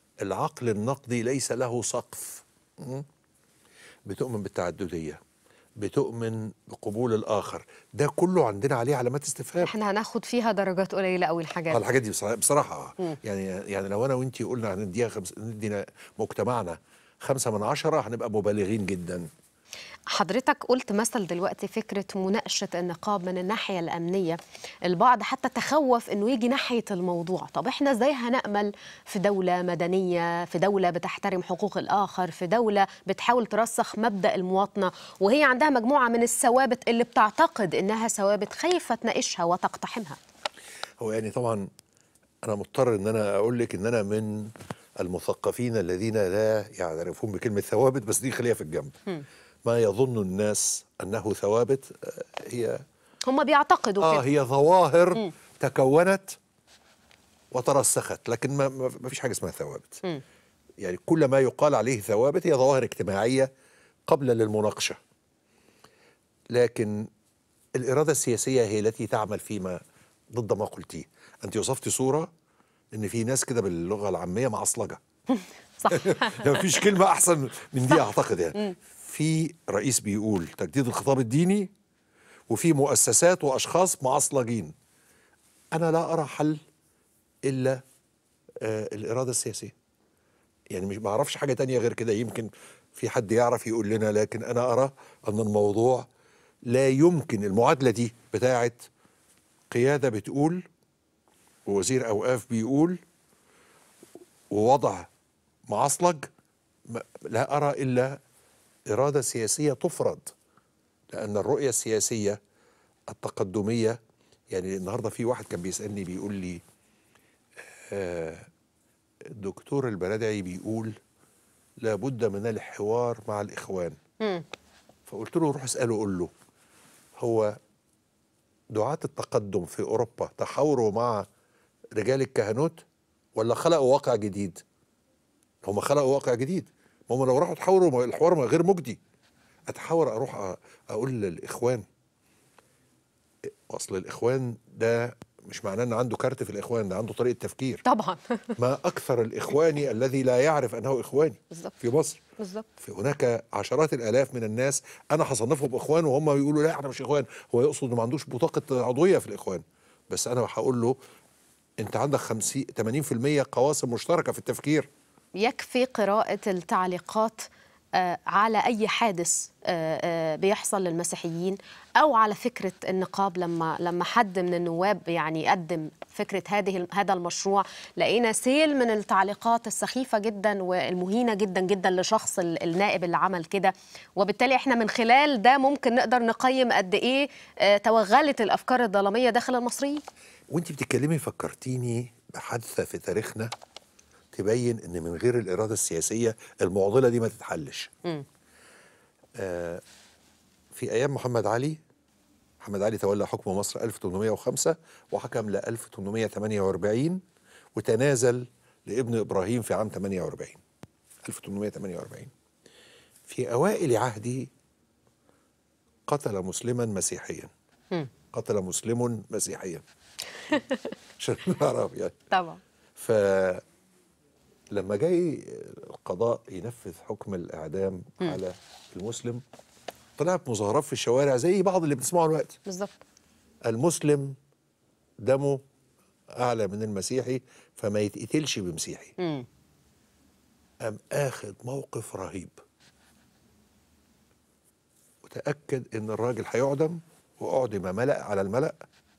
العقل النقدي ليس له سقف م? بتؤمن بالتعددية بتؤمن بقبول الاخر ده كله عندنا عليه علامات استفهام احنا هناخد فيها درجات قليله قوي آه، الحاجات الحاجات دي بصراحه, بصراحة آه. يعني يعني لو انا وانتي قلنا هنديها خمس ندي مجتمعنا خمسة من عشرة هنبقى مبالغين جدا حضرتك قلت مثل دلوقتي فكرة مناقشة النقاب من الناحية الأمنية البعض حتى تخوف أنه يجي ناحية الموضوع طب إحنا إزاي هنأمل في دولة مدنية في دولة بتحترم حقوق الآخر في دولة بتحاول ترسخ مبدأ المواطنة وهي عندها مجموعة من الثوابت اللي بتعتقد إنها ثوابت خايفة تناقشها وتقتحمها هو يعني طبعا انا مضطر ان انا اقول لك ان انا من المثقفين الذين لا يعرفون بكلمه ثوابت بس دي خليها في الجنب ما يظن الناس انه ثوابت آه، هي هم بيعتقدوا اه كده هي ظواهر تكونت وترسخت لكن ما, ما ما فيش حاجه اسمها ثوابت يعني كل ما يقال عليه ثوابت هي ظواهر اجتماعيه قبل للمناقشه لكن الاراده السياسيه هي التي تعمل فيما ضد ما قلتيه انت وصفتي صوره ان في ناس كده باللغه العاميه معصلجه صح ما فيش كلمه احسن من دي اعتقد يعني في رئيس بيقول تجديد الخطاب الديني وفي مؤسسات واشخاص معصلجين انا لا ارى حل الا آه الاراده السياسيه يعني مش بعرفش حاجه تانية غير كده يمكن في حد يعرف يقول لنا لكن انا ارى ان الموضوع لا يمكن المعادله دي بتاعت قياده بتقول ووزير اوقاف بيقول ووضع معصلج ما- لا ارى الا اراده سياسيه تفرض لان الرؤيه السياسيه التقدميه يعني النهارده في واحد كان بيسالني بيقول لي آه الدكتور البرادعي بيقول لابد من الحوار مع الاخوان فقلت له روح اساله قول له هو دعاة التقدم في اوروبا تحاوروا مع رجال الكهنوت ولا خلقوا واقع جديد؟ هم خلقوا واقع جديد ما هم لو راحوا تحاوروا ما الحوار ما غير مجدي اتحاور اروح أ- اقول للاخوان اصل الاخوان ده مش معناه ان عنده كارت في الاخوان ده عنده طريقه تفكير طبعا ما اكثر الاخواني الذي لا يعرف انه اخواني بالظبط. في مصر بالظبط في هناك عشرات الالاف من الناس انا هصنفهم اخوان وهم يقولوا لا احنا مش اخوان هو يقصد انه ما عندوش بطاقه عضويه في الاخوان بس انا هقول له انت عندك 50 80% قواسم مشتركه في التفكير يكفي قراءة التعليقات آه، على أي حادث آه، آه، بيحصل للمسيحيين أو على فكرة النقاب لما لما حد من النواب يعني قدم فكرة هذه هذا المشروع لقينا سيل من التعليقات السخيفة جدا والمهينة جدا جدا لشخص ال- النائب اللي عمل كده وبالتالي احنا من خلال ده ممكن نقدر نقيم قد إيه آه، توغلت الأفكار الظلامية داخل المصريين وانت بتتكلمي فكرتيني بحادثه في تاريخنا تبين ان من غير الاراده السياسيه المعضله دي ما تتحلش آه في ايام محمد علي محمد علي تولى حكم مصر 1805 وحكم ل 1848 وتنازل لابن ابراهيم في عام 48 1848 في اوائل عهده قتل مسلما مسيحيا قتل مسلم مسيحيا عشان نعرف يعني طبعا فلما جاي القضاء ينفذ حكم الإعدام على المسلم طلعت مظاهرات في الشوارع زي بعض اللي بنسمعه دلوقتي بالظبط المسلم دمه أعلى من المسيحي فما يتقتلش بمسيحي مم. قام اخد موقف رهيب وتأكد ان الراجل هيعدم واعدم ملأ على الملأ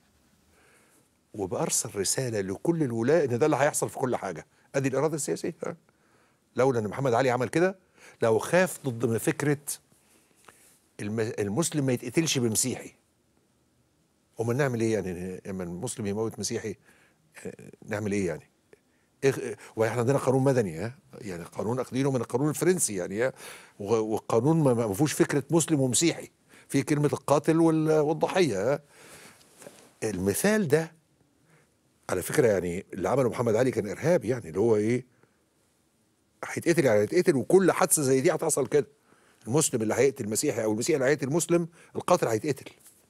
وبأرسل رسالة لكل الولاة ان ده اللي هيحصل في كل حاجة ادي الإرادة السياسية ها؟ لولا ان محمد علي عمل كده لو خاف ضد من فكرة الم- المسلم ما يتقتلش بمسيحي امال نعمل ايه يعني لما المسلم يموت مسيحي آه، نعمل ايه يعني إيه واحنا عندنا قانون مدني ها يعني قانون اخدينه من القانون الفرنسي يعني ها؟ و- والقانون ما ما فيهوش فكره مسلم ومسيحي في كلمه القاتل وال- والضحيه ها المثال ده على فكره يعني اللي عمله محمد علي كان ارهابي يعني اللي هو ايه هيتقتل يعني هيتقتل وكل حادثه زي دي هتحصل كده المسلم اللي هيقتل مسيحي او المسيحي اللي هيقتل مسلم القاتل هيتقتل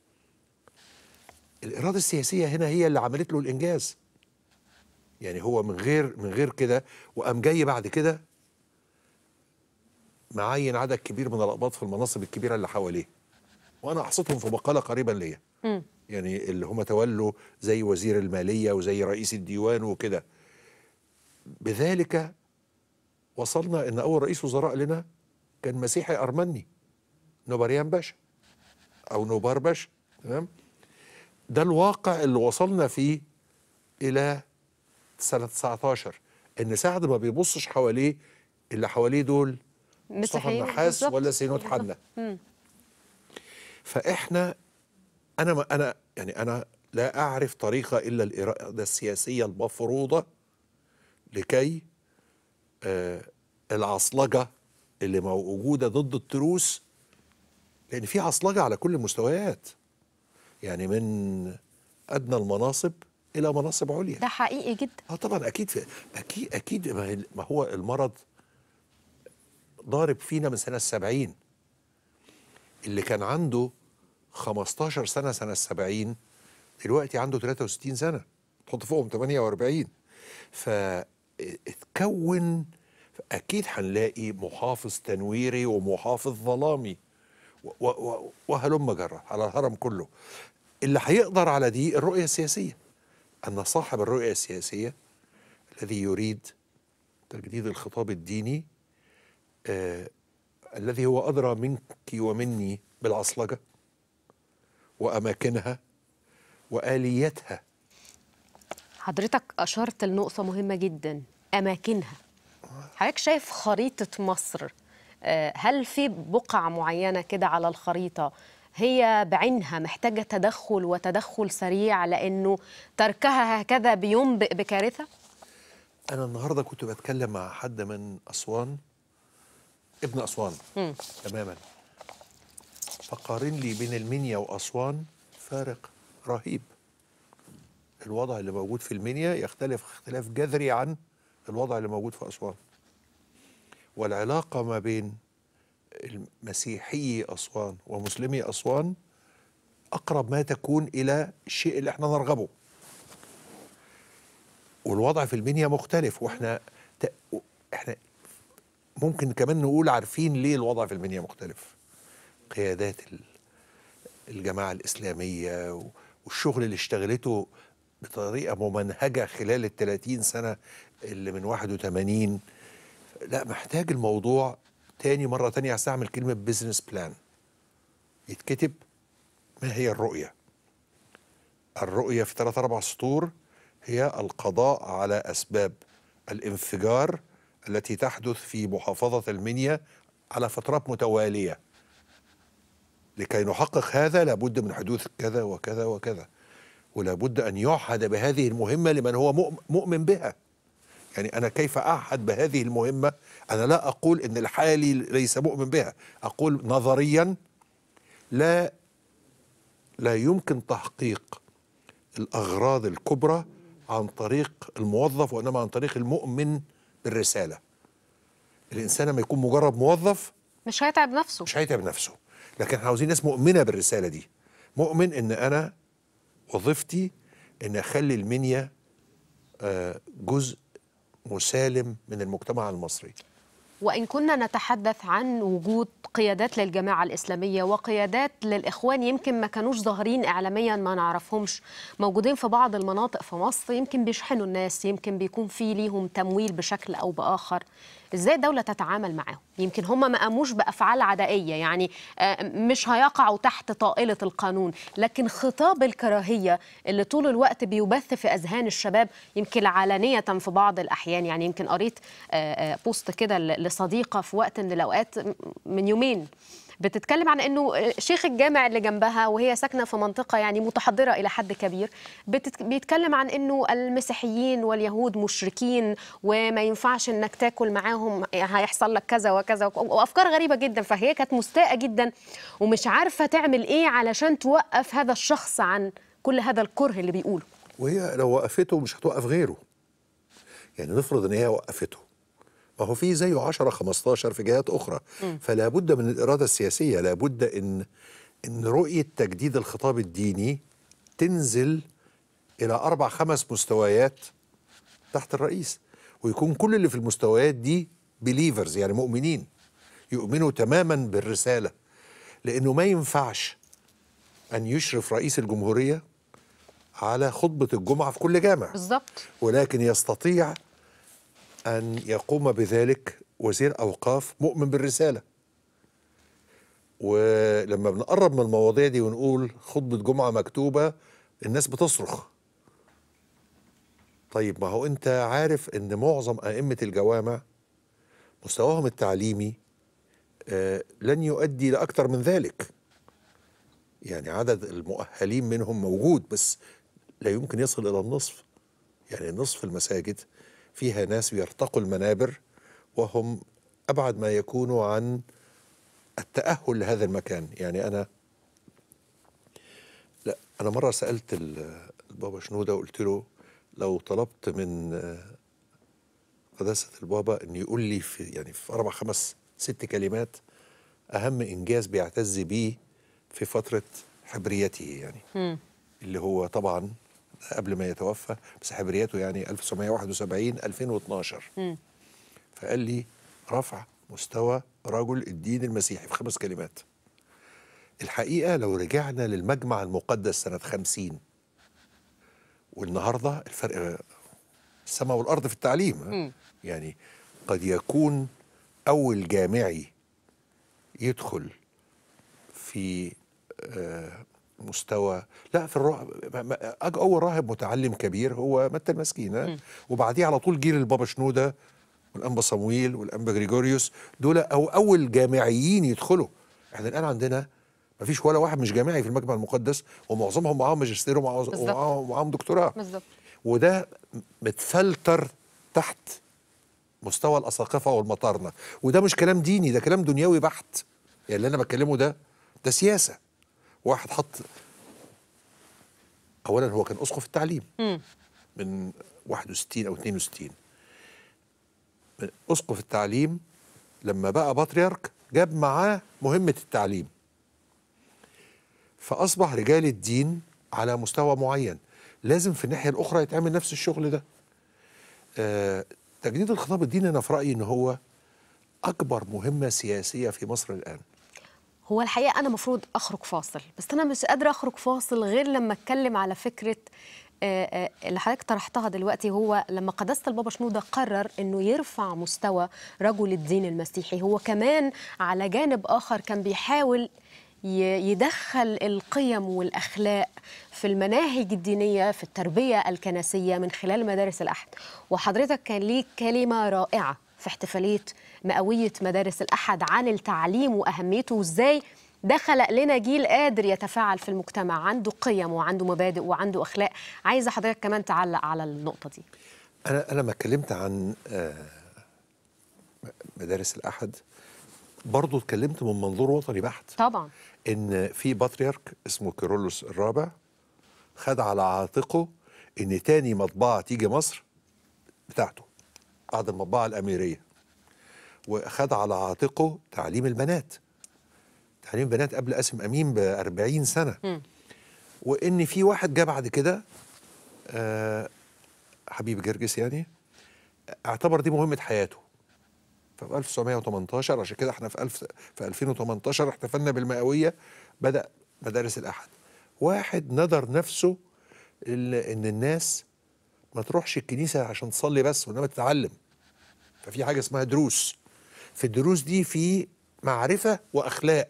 الاراده السياسيه هنا هي اللي عملت له الانجاز يعني هو من غير من غير كده وقام جاي بعد كده معين عدد كبير من الأقباط في المناصب الكبيرة اللي حواليه وانا احصتهم في مقاله قريبا ليا يعني اللي هم تولوا زي وزير الماليه وزي رئيس الديوان وكده بذلك وصلنا ان اول رئيس وزراء لنا كان مسيحي ارمني نوبريان باشا او نوبار باشا تمام ده الواقع اللي وصلنا فيه الى سنه 19 ان سعد ما بيبصش حواليه اللي حواليه دول مصطفى مسيحيين النحاس بالظبط. ولا سينود بالظبط. حنا فاحنا انا ما انا يعني انا لا اعرف طريقه الا الاراده السياسيه المفروضه لكي آه العصلجه اللي موجوده ضد التروس لان في عصلجه على كل المستويات يعني من ادنى المناصب الى مناصب عليا ده حقيقي جدا اه طبعا اكيد في اكيد اكيد ما هي- ما هو المرض ضارب فينا من سنه السبعين اللي كان عنده 15 سنه سنه السبعين دلوقتي عنده 63 سنه تحط فوقهم 48 فاتكون اكيد هنلاقي محافظ تنويري ومحافظ ظلامي و- و- وهلم جرة على الهرم كله اللي هيقدر على دي الرؤية السياسية أن صاحب الرؤية السياسية الذي يريد تجديد الخطاب الديني آه الذي هو أدرى منك ومني بالعصلجة وأماكنها وآليتها حضرتك أشرت لنقطة مهمة جدا أماكنها حضرتك شايف خريطة مصر آه، هل في بقع معينة كده على الخريطة هي بعينها محتاجة تدخل وتدخل سريع لأنه تركها هكذا بينبئ بكارثة؟ أنا النهاردة كنت بتكلم مع حد من أسوان ابن أسوان تماما فقارن لي بين المنيا وأسوان فارق رهيب الوضع اللي موجود في المنيا يختلف اختلاف جذري عن الوضع اللي موجود في أسوان والعلاقة ما بين المسيحي أسوان ومسلمي أسوان أقرب ما تكون إلى الشيء اللي احنا نرغبه والوضع في المنيا مختلف واحنا ت... احنا ممكن كمان نقول عارفين ليه الوضع في المنيا مختلف قيادات ال- الجماعة الإسلامية و- والشغل اللي اشتغلته بطريقة ممنهجة خلال ال 30 سنة اللي من 81 لا محتاج الموضوع تاني مرة تانية هستعمل كلمة بزنس بلان يتكتب ما هي الرؤية الرؤية في ثلاث أربع سطور هي القضاء على أسباب الانفجار التي تحدث في محافظة المنيا على فترات متوالية لكي نحقق هذا لابد من حدوث كذا وكذا وكذا ولابد أن يعهد بهذه المهمة لمن هو مؤم- مؤمن بها يعني أنا كيف أعهد بهذه المهمة أنا لا أقول أن الحالي ليس مؤمن بها أقول نظريا لا لا يمكن تحقيق الأغراض الكبرى عن طريق الموظف وإنما عن طريق المؤمن بالرسالة الإنسان لما يكون مجرد موظف مش هيتعب نفسه مش هيتعب نفسه لكن احنا عاوزين ناس مؤمنة بالرسالة دي مؤمن إن أنا وظيفتي إن أخلي المنيا آه، جزء مسالم من المجتمع المصري وإن كنا نتحدث عن وجود قيادات للجماعة الإسلامية وقيادات للإخوان يمكن ما كانوش ظاهرين إعلاميا ما نعرفهمش موجودين في بعض المناطق في مصر يمكن بيشحنوا الناس يمكن بيكون في ليهم تمويل بشكل أو بآخر إزاي الدولة تتعامل معاهم يمكن هم ما قاموش بأفعال عدائية يعني آه، مش هيقعوا تحت طائلة القانون لكن خطاب الكراهية اللي طول الوقت بيبث في أذهان الشباب يمكن علانية في بعض الأحيان يعني يمكن قريت آه، آه، بوست كده ل- لصديقة في وقت من الأوقات م- من يومين بتتكلم عن انه شيخ الجامع اللي جنبها وهي ساكنه في منطقه يعني متحضره الى حد كبير بتت... بيتكلم عن انه المسيحيين واليهود مشركين وما ينفعش انك تاكل معاهم هيحصل لك كذا وكذا وك- وافكار غريبه جدا فهي كانت مستاءه جدا ومش عارفه تعمل ايه علشان توقف هذا الشخص عن كل هذا الكره اللي بيقوله وهي لو وقفته مش هتوقف غيره يعني نفرض ان هي وقفته ما هو في زيه 10 15 في جهات اخرى فلا بد من الاراده السياسيه لا بد ان ان رؤيه تجديد الخطاب الديني تنزل الى اربع خمس مستويات تحت الرئيس ويكون كل اللي في المستويات دي بليفرز يعني مؤمنين يؤمنوا تماما بالرساله لانه ما ينفعش ان يشرف رئيس الجمهوريه على خطبه الجمعه في كل جامع بالظبط ولكن يستطيع ان يقوم بذلك وزير اوقاف مؤمن بالرساله ولما بنقرب من المواضيع دي ونقول خطبه جمعه مكتوبه الناس بتصرخ طيب ما هو انت عارف ان معظم ائمه الجوامع مستواهم التعليمي آه، لن يؤدي لاكثر من ذلك يعني عدد المؤهلين منهم موجود بس لا يمكن يصل الى النصف يعني نصف المساجد فيها ناس بيرتقوا المنابر وهم ابعد ما يكونوا عن التاهل لهذا المكان يعني انا لا انا مره سالت ال- البابا شنوده وقلت له لو طلبت من آه، قداسه البابا ان يقول لي في يعني في اربع خمس ست كلمات اهم انجاز بيعتز بيه في فتره حبريته يعني اللي هو طبعا قبل ما يتوفى بس حبريته يعني 1971 2012 فقال لي رفع مستوى رجل الدين المسيحي في خمس كلمات الحقيقة لو رجعنا للمجمع المقدس سنة خمسين والنهاردة الفرق السماء والأرض في التعليم ها؟ يعني قد يكون أول جامعي يدخل في آه، مستوى لا في الرا... ما- ما- أج- اول راهب متعلم كبير هو متى المسكين ها؟ وبعديه على طول جيل البابا شنوده والانبا صمويل والانبا جريجوريوس دول او اول جامعيين يدخلوا احنا الان عندنا ما فيش ولا واحد مش جامعي في المجمع المقدس ومعظمهم معاهم ماجستير ومعاهم بالظبط. ومعاهم ومعاهم دكتوراه بالظبط وده متفلتر تحت مستوى الاساقفه والمطارنه وده مش كلام ديني ده كلام دنيوي بحت يعني اللي انا بتكلمه ده ده سياسه واحد حط اولا هو كان اسقف التعليم من 61 او 62 من اسقف التعليم لما بقى بطريرك جاب معاه مهمه التعليم فاصبح رجال الدين على مستوى معين لازم في الناحيه الاخرى يتعمل نفس الشغل ده آه تجديد الخطاب الديني انا في رايي ان هو اكبر مهمه سياسيه في مصر الان هو الحقيقه انا مفروض اخرج فاصل بس انا مش قادره اخرج فاصل غير لما اتكلم على فكره آه، آه، اللي حضرتك طرحتها دلوقتي هو لما قداسه البابا شنوده قرر انه يرفع مستوى رجل الدين المسيحي هو كمان على جانب اخر كان بيحاول ي- يدخل القيم والاخلاق في المناهج الدينيه في التربيه الكنسيه من خلال مدارس الاحد وحضرتك كان ليك كلمه رائعه في احتفاليه مئويه مدارس الاحد عن التعليم واهميته وازاي ده خلق لنا جيل قادر يتفاعل في المجتمع عنده قيم وعنده مبادئ وعنده اخلاق عايزه حضرتك كمان تعلق على النقطه دي انا انا لما اتكلمت عن آه، مدارس الاحد برضه اتكلمت من منظور وطني بحت طبعا ان في بطريرك اسمه كيرلس الرابع خد على عاتقه ان تاني مطبعه تيجي مصر بتاعته بعد المطبعه الاميريه وخد على عاتقه تعليم البنات تعليم البنات قبل قاسم امين ب 40 سنه وان في واحد جه بعد كده آه حبيب جرجس يعني اعتبر دي مهمه حياته ففي 1918 عشان كده احنا في 1000 في 2018 احتفلنا بالمئويه بدا مدارس الاحد واحد ندر نفسه ال- ان الناس ما تروحش الكنيسه عشان تصلي بس وانما تتعلم ففي حاجه اسمها دروس في الدروس دي في معرفه واخلاق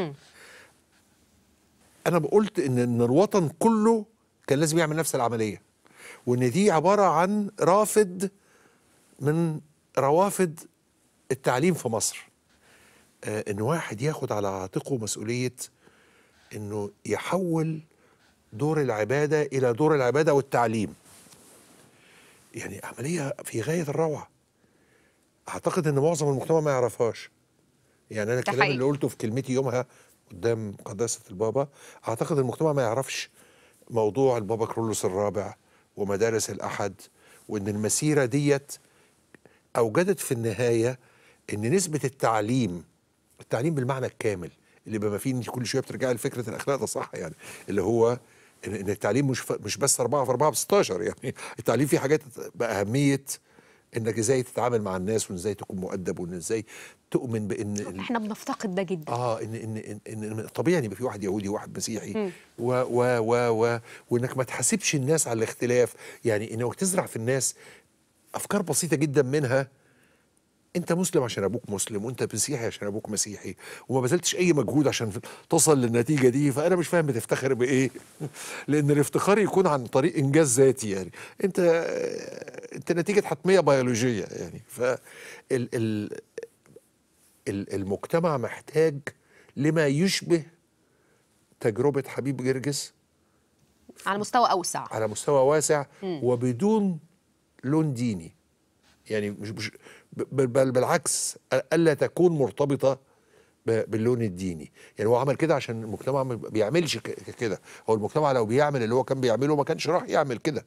انا قلت ان ان الوطن كله كان لازم يعمل نفس العمليه وان دي عباره عن رافد من روافد التعليم في مصر آه ان واحد ياخد على عاتقه مسؤوليه انه يحول دور العباده الى دور العباده والتعليم يعني عمليه في غايه الروعه اعتقد ان معظم المجتمع ما يعرفهاش يعني انا الكلام حقيقي. اللي قلته في كلمتي يومها قدام قداسه البابا اعتقد المجتمع ما يعرفش موضوع البابا كرولوس الرابع ومدارس الاحد وان المسيره ديت اوجدت في النهايه ان نسبه التعليم التعليم بالمعنى الكامل اللي بما فيه انت كل شويه بترجعي لفكره الاخلاق ده صح يعني اللي هو ان إن التعليم مش ف- مش بس 4 في 4 ب 16 يعني التعليم فيه حاجات باهميه انك ازاي تتعامل مع الناس وان ازاي تكون مؤدب وان ازاي تؤمن بان ال- احنا بنفتقد ده جدا اه ان ان ان, إن طبيعي ان يبقى في واحد يهودي وواحد مسيحي و و و و وانك ما تحاسبش الناس على الاختلاف يعني انك تزرع في الناس افكار بسيطه جدا منها انت مسلم عشان ابوك مسلم وانت مسيحي عشان ابوك مسيحي وما بذلتش اي مجهود عشان تصل للنتيجه دي فانا مش فاهم بتفتخر بايه لان الافتخار يكون عن طريق انجاز ذاتي يعني انت انت نتيجه حتميه بيولوجيه يعني ف ال ال ال- المجتمع محتاج لما يشبه تجربه حبيب جرجس على مستوى اوسع على مستوى واسع وبدون لون ديني يعني مش, مش بل, بل بالعكس الا تكون مرتبطه ب- باللون الديني يعني هو عمل كده عشان المجتمع ما بيعملش ك- كده هو المجتمع لو بيعمل اللي هو كان بيعمله ما كانش راح يعمل كده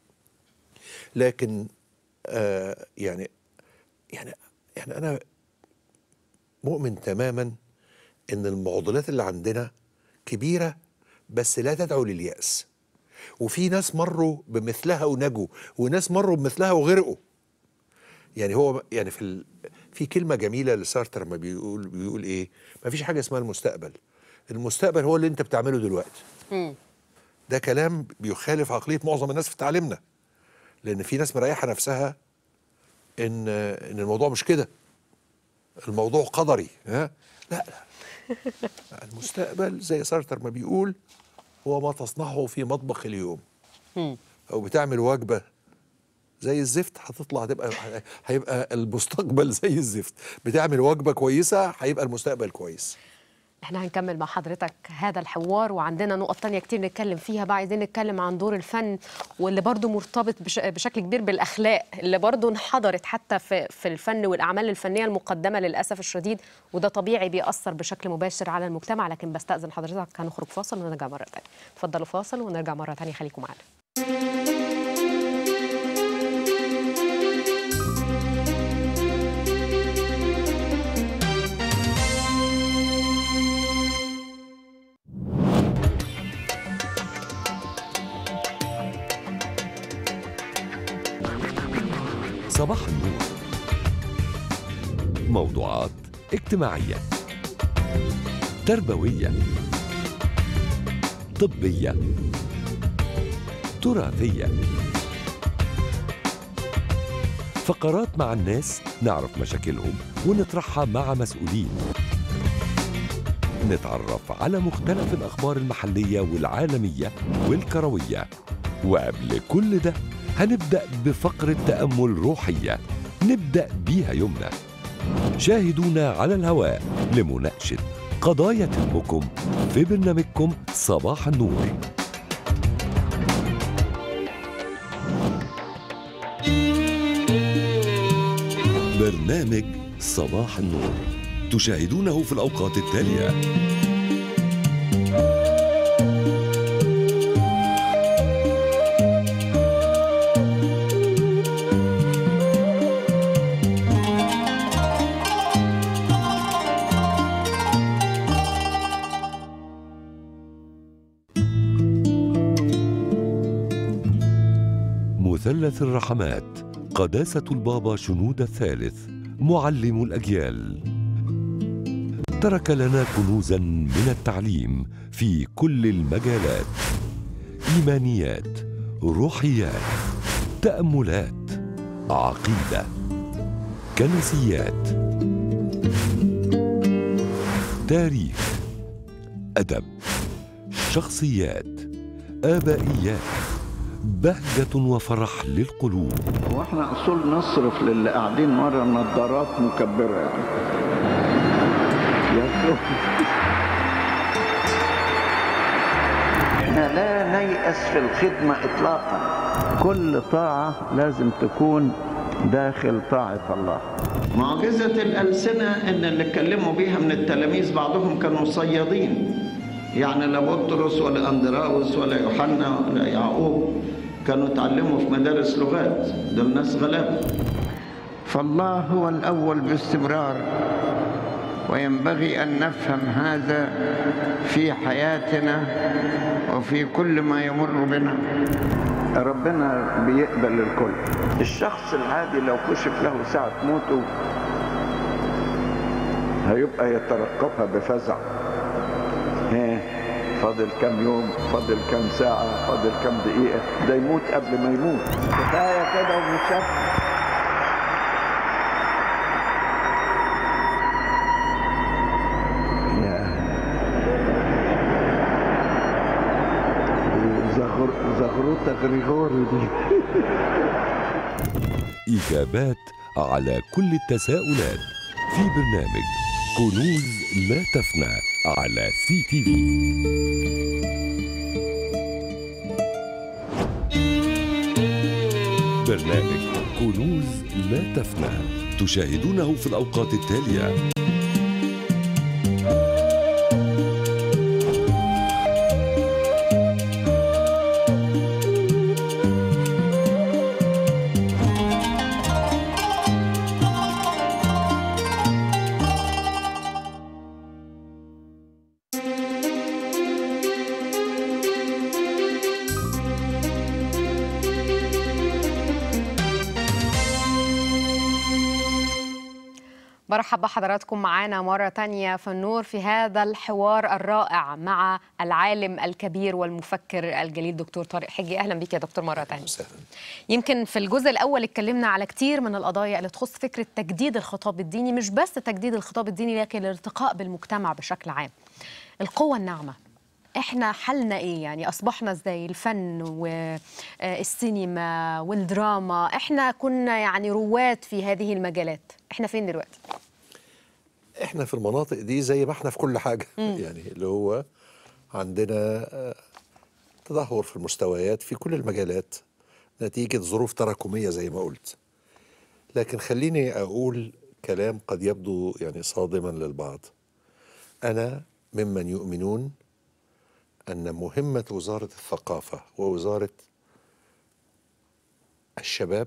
لكن آه يعني يعني يعني انا مؤمن تماما ان المعضلات اللي عندنا كبيره بس لا تدعو للياس وفي ناس مروا بمثلها ونجوا وناس مروا بمثلها وغرقوا يعني هو يعني في ال... في كلمه جميله لسارتر ما بيقول بيقول ايه ما فيش حاجه اسمها المستقبل المستقبل هو اللي انت بتعمله دلوقتي ده كلام بيخالف عقليه معظم الناس في تعليمنا لان في ناس مريحه نفسها ان ان الموضوع مش كده الموضوع قدري ها لا لا المستقبل زي سارتر ما بيقول هو ما تصنعه في مطبخ اليوم او بتعمل وجبه زي الزفت هتطلع هتبقى هيبقى المستقبل زي الزفت بتعمل وجبه كويسه هيبقى المستقبل كويس احنا هنكمل مع حضرتك هذا الحوار وعندنا نقط تانية كتير نتكلم فيها بقى عايزين نتكلم عن دور الفن واللي برضو مرتبط بش بشكل كبير بالأخلاق اللي برضو انحدرت حتى في, في الفن والأعمال الفنية المقدمة للأسف الشديد وده طبيعي بيأثر بشكل مباشر على المجتمع لكن بستأذن حضرتك هنخرج فاصل ونرجع مرة تانية اتفضلوا فاصل ونرجع مرة تانية خليكم معانا صباح النور موضوعات اجتماعية تربوية طبية تراثية فقرات مع الناس نعرف مشاكلهم ونطرحها مع مسؤولين نتعرف على مختلف الأخبار المحلية والعالمية والكروية وقبل كل ده هنبدأ بفقرة تأمل روحية نبدأ بيها يومنا شاهدونا على الهواء لمناقشة قضايا تهمكم في برنامجكم صباح النور برنامج صباح النور تشاهدونه في الأوقات التالية مثلث الرحمات قداسة البابا شنود الثالث معلم الأجيال ترك لنا كنوزا من التعليم في كل المجالات إيمانيات روحيات تأملات عقيدة كنسيات تاريخ أدب شخصيات آبائيات بهجة وفرح للقلوب هو احنا اصول نصرف للي قاعدين ورا نظارات مكبره يعني يا شوف. احنا لا نيأس في الخدمة اطلاقا كل طاعة لازم تكون داخل طاعة الله معجزة الألسنة إن اللي اتكلموا بيها من التلاميذ بعضهم كانوا صيادين يعني لا بطرس ولا أندراوس ولا يوحنا ولا يعقوب كانوا اتعلموا في مدارس لغات دول ناس غلابة فالله هو الأول باستمرار وينبغي أن نفهم هذا في حياتنا وفي كل ما يمر بنا ربنا بيقبل الكل الشخص العادي لو كشف له ساعة موته هيبقى يترقبها بفزع ها فاضل كم يوم فاضل كم ساعة فاضل كم دقيقة ده يموت قبل ما يموت كفاية كده ومتشاف زغر... زغروطة غريغوري دي إجابات على كل التساؤلات في برنامج كنوز لا تفنى على سي تي في برنامج كنوز لا تفنى تشاهدونه في الأوقات التالية برحب بحضراتكم معانا مرة تانية في النور في هذا الحوار الرائع مع العالم الكبير والمفكر الجليل دكتور طارق حجي أهلا بك يا دكتور مرة تانية وسهلا يمكن في الجزء الأول اتكلمنا على كتير من القضايا اللي تخص فكرة تجديد الخطاب الديني مش بس تجديد الخطاب الديني لكن الارتقاء بالمجتمع بشكل عام القوة الناعمة احنا حلنا ايه يعني اصبحنا ازاي الفن والسينما والدراما احنا كنا يعني رواد في هذه المجالات احنا فين دلوقتي احنا في المناطق دي زي ما احنا في كل حاجه يعني اللي هو عندنا آه، تدهور في المستويات في كل المجالات نتيجه ظروف تراكميه زي ما قلت لكن خليني اقول كلام قد يبدو يعني صادما للبعض انا ممن يؤمنون ان مهمه وزاره الثقافه ووزاره الشباب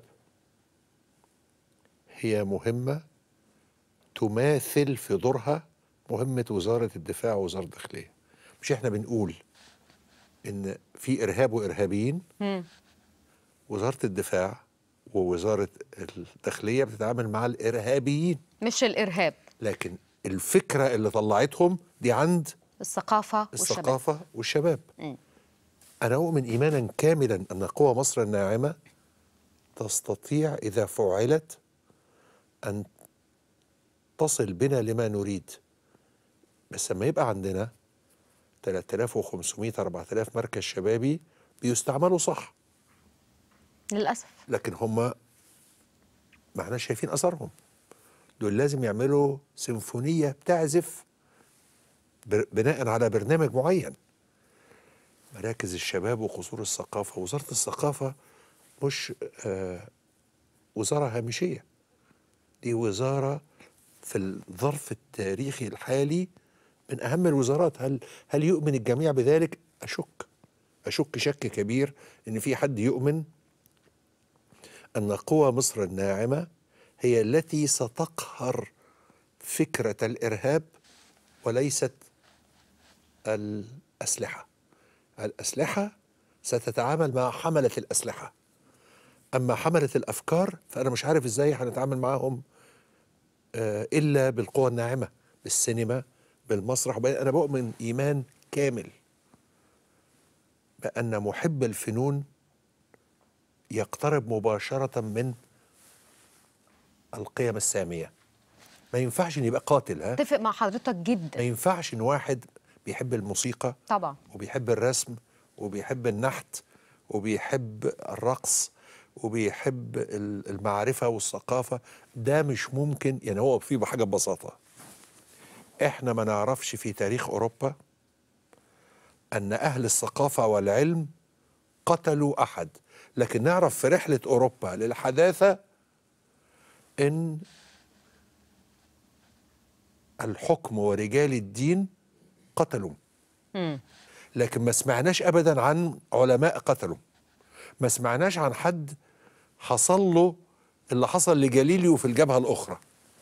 هي مهمه تماثل في دورها مهمة وزارة الدفاع ووزارة الداخلية مش احنا بنقول ان في ارهاب وارهابيين وزارة الدفاع ووزارة الداخلية بتتعامل مع الارهابيين مش الارهاب لكن الفكرة اللي طلعتهم دي عند الثقافه والشباب الثقافة والشباب مم. أنا أؤمن إيمانا كاملا أن قوى مصر الناعمة تستطيع إذا فعلت أن تصل بنا لما نريد بس لما يبقى عندنا 3500 4000 مركز شبابي بيستعملوا صح للاسف لكن هم ما احنا شايفين اثرهم دول لازم يعملوا سيمفونيه بتعزف بر- بناء على برنامج معين مراكز الشباب وقصور الثقافه وزاره الثقافه مش آه وزاره هامشيه دي وزاره في الظرف التاريخي الحالي من اهم الوزارات هل هل يؤمن الجميع بذلك اشك اشك شك كبير ان في حد يؤمن أن قوى مصر الناعمة هي التي ستقهر فكرة الإرهاب وليست الأسلحة الأسلحة ستتعامل مع حملة الأسلحة أما حملة الأفكار فأنا مش عارف إزاي هنتعامل معهم آه، إلا بالقوى الناعمة بالسينما بالمسرح وبعدين أنا بؤمن إيمان كامل بأن محب الفنون يقترب مباشرة من القيم السامية ما ينفعش ان يبقى قاتل ها اتفق مع حضرتك ما جدا ينفعش ان واحد بيحب الموسيقى طبعا وبيحب الرسم وبيحب النحت وبيحب الرقص وبيحب ال- المعرفة والثقافة ده مش ممكن يعني هو في حاجة ببساطة احنا ما نعرفش في تاريخ أوروبا أن أهل الثقافة والعلم قتلوا أحد لكن نعرف في رحلة أوروبا للحداثة إن الحكم ورجال الدين قتلوا مم. لكن ما سمعناش ابدا عن علماء قتلوا ما سمعناش عن حد حصل له اللي حصل لجاليليو في الجبهه الاخرى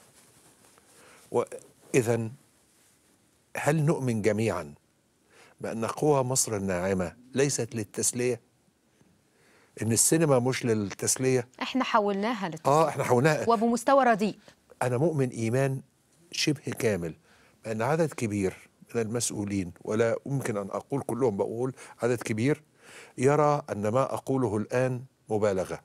واذا هل نؤمن جميعا بان قوى مصر الناعمه ليست للتسليه ان السينما مش للتسليه احنا حولناها للتسلية اه احنا حاولناها وبمستوى رديء انا مؤمن ايمان شبه كامل بان عدد كبير من المسؤولين ولا يمكن ان اقول كلهم بقول عدد كبير يرى ان ما اقوله الان مبالغه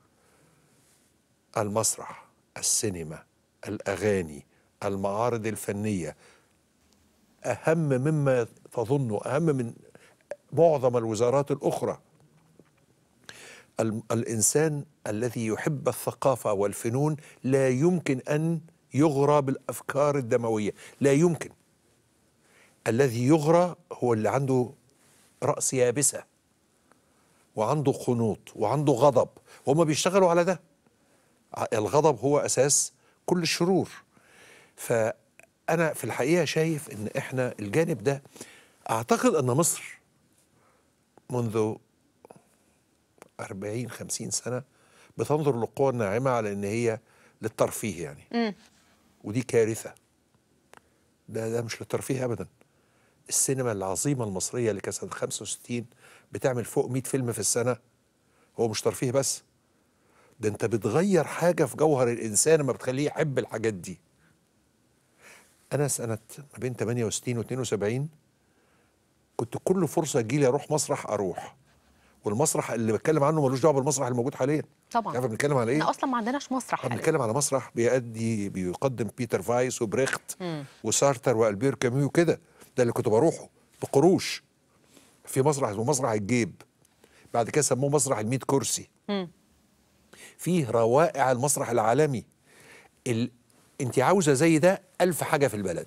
المسرح السينما الاغاني المعارض الفنيه اهم مما تظن اهم من معظم الوزارات الاخرى ال- الانسان الذي يحب الثقافه والفنون لا يمكن ان يغرى بالافكار الدمويه لا يمكن الذي يغرى هو اللي عنده راس يابسه وعنده قنوط وعنده غضب وهم بيشتغلوا على ده ع- الغضب هو اساس كل الشرور فانا في الحقيقه شايف ان احنا الجانب ده اعتقد ان مصر منذ 40 50 سنه بتنظر للقوى الناعمه على ان هي للترفيه يعني ودي كارثه ده ده مش للترفيه ابدا السينما العظيمه المصريه اللي كانت سنه 65 بتعمل فوق 100 فيلم في السنه هو مش ترفيه بس ده انت بتغير حاجه في جوهر الانسان لما بتخليه يحب الحاجات دي انا سنه ما بين 68 و 72 كنت كل فرصه تجيلي اروح مسرح اروح والمسرح اللي بتكلم عنه ملوش دعوه بالمسرح الموجود حاليا طبعا عارف بنتكلم على ايه؟ احنا اصلا ما عندناش مسرح احنا حاليا بنتكلم على مسرح بيأدي بيقدم بيتر فايس وبريخت وسارتر والبير كاميو كده ده اللي كنت بروحه بقروش في مسرح اسمه مسرح الجيب بعد كده سموه مسرح ال كرسي فيه روائع المسرح العالمي ال... انت عاوزه زي ده ألف حاجه في البلد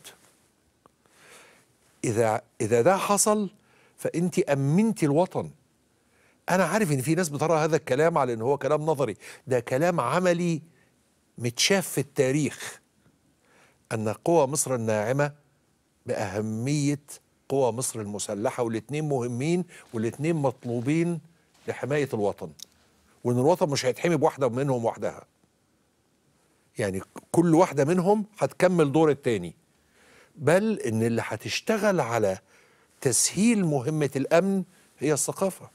اذا اذا ده حصل فانت امنتي الوطن انا عارف ان في ناس بترى هذا الكلام على ان هو كلام نظري ده كلام عملي متشاف في التاريخ ان قوى مصر الناعمه باهميه قوى مصر المسلحه والاثنين مهمين والاثنين مطلوبين لحمايه الوطن وان الوطن مش هيتحمي بواحده منهم وحدها يعني كل واحده منهم هتكمل دور التاني بل ان اللي هتشتغل على تسهيل مهمه الامن هي الثقافه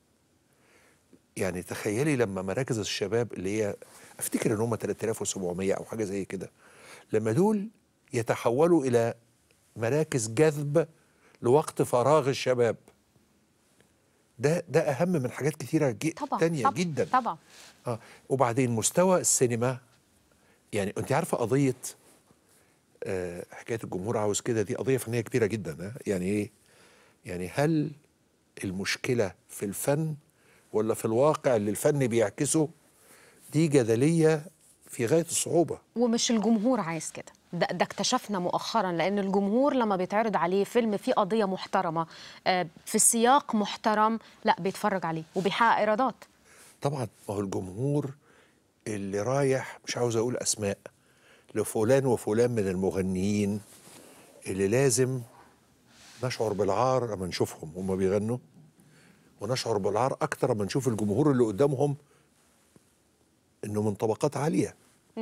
يعني تخيلي لما مراكز الشباب اللي هي افتكر ان هم 3700 او حاجه زي كده لما دول يتحولوا الى مراكز جذب لوقت فراغ الشباب ده ده اهم من حاجات كتيره جي طبعا تانية طبعا جدا طبعا اه وبعدين مستوى السينما يعني انت عارفه قضيه آه حكايه الجمهور عاوز كده دي قضيه فنيه كبيره جدا آه يعني ايه يعني هل المشكله في الفن ولا في الواقع اللي الفن بيعكسه دي جدليه في غايه الصعوبه ومش الجمهور عايز كده ده, ده اكتشفنا مؤخرا لان الجمهور لما بيتعرض عليه فيلم فيه قضيه محترمه آه، في سياق محترم لا بيتفرج عليه وبيحقق ايرادات طبعا ما هو الجمهور اللي رايح مش عاوز اقول اسماء لفلان وفلان من المغنيين اللي لازم نشعر بالعار لما نشوفهم وهم بيغنوا ونشعر بالعار اكتر لما نشوف الجمهور اللي قدامهم انه من طبقات عاليه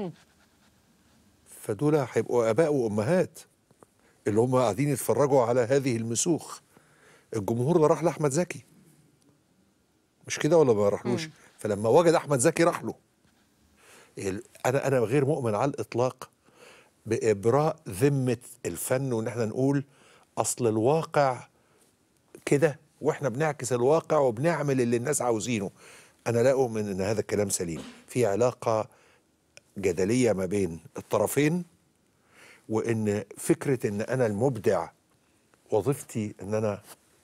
فدول هيبقوا اباء وامهات اللي هم قاعدين يتفرجوا على هذه المسوخ الجمهور ده راح لاحمد زكي مش كده ولا ما راحلوش فلما وجد احمد زكي راح له ال- انا انا غير مؤمن على الاطلاق بابراء ذمه الفن وان احنا نقول اصل الواقع كده واحنا بنعكس الواقع وبنعمل اللي الناس عاوزينه انا لا اؤمن ان هذا الكلام سليم في علاقه جدليه ما بين الطرفين وان فكره ان انا المبدع وظيفتي ان انا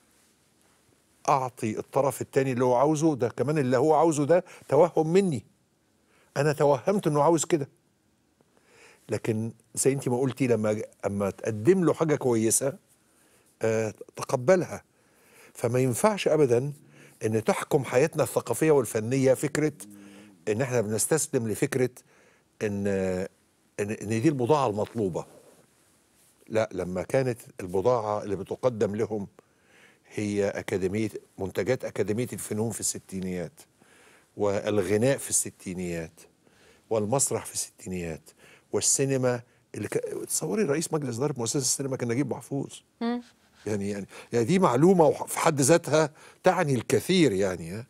اعطي الطرف الثاني اللي هو عاوزه ده كمان اللي هو عاوزه ده توهم مني انا توهمت انه عاوز كده لكن زي انت ما قلتي لما اما تقدم له حاجه كويسه آه تقبلها فما ينفعش ابدا ان تحكم حياتنا الثقافيه والفنيه فكره ان احنا بنستسلم لفكره ان ان, إن دي البضاعه المطلوبه لا لما كانت البضاعه اللي بتقدم لهم هي أكاديمية منتجات أكاديمية الفنون في الستينيات والغناء في الستينيات والمسرح في الستينيات والسينما اللي ك... تصوري رئيس مجلس إدارة مؤسسة السينما كان نجيب محفوظ يعني يعني يعني دي معلومة وح- في حد ذاتها تعني الكثير يعني ها.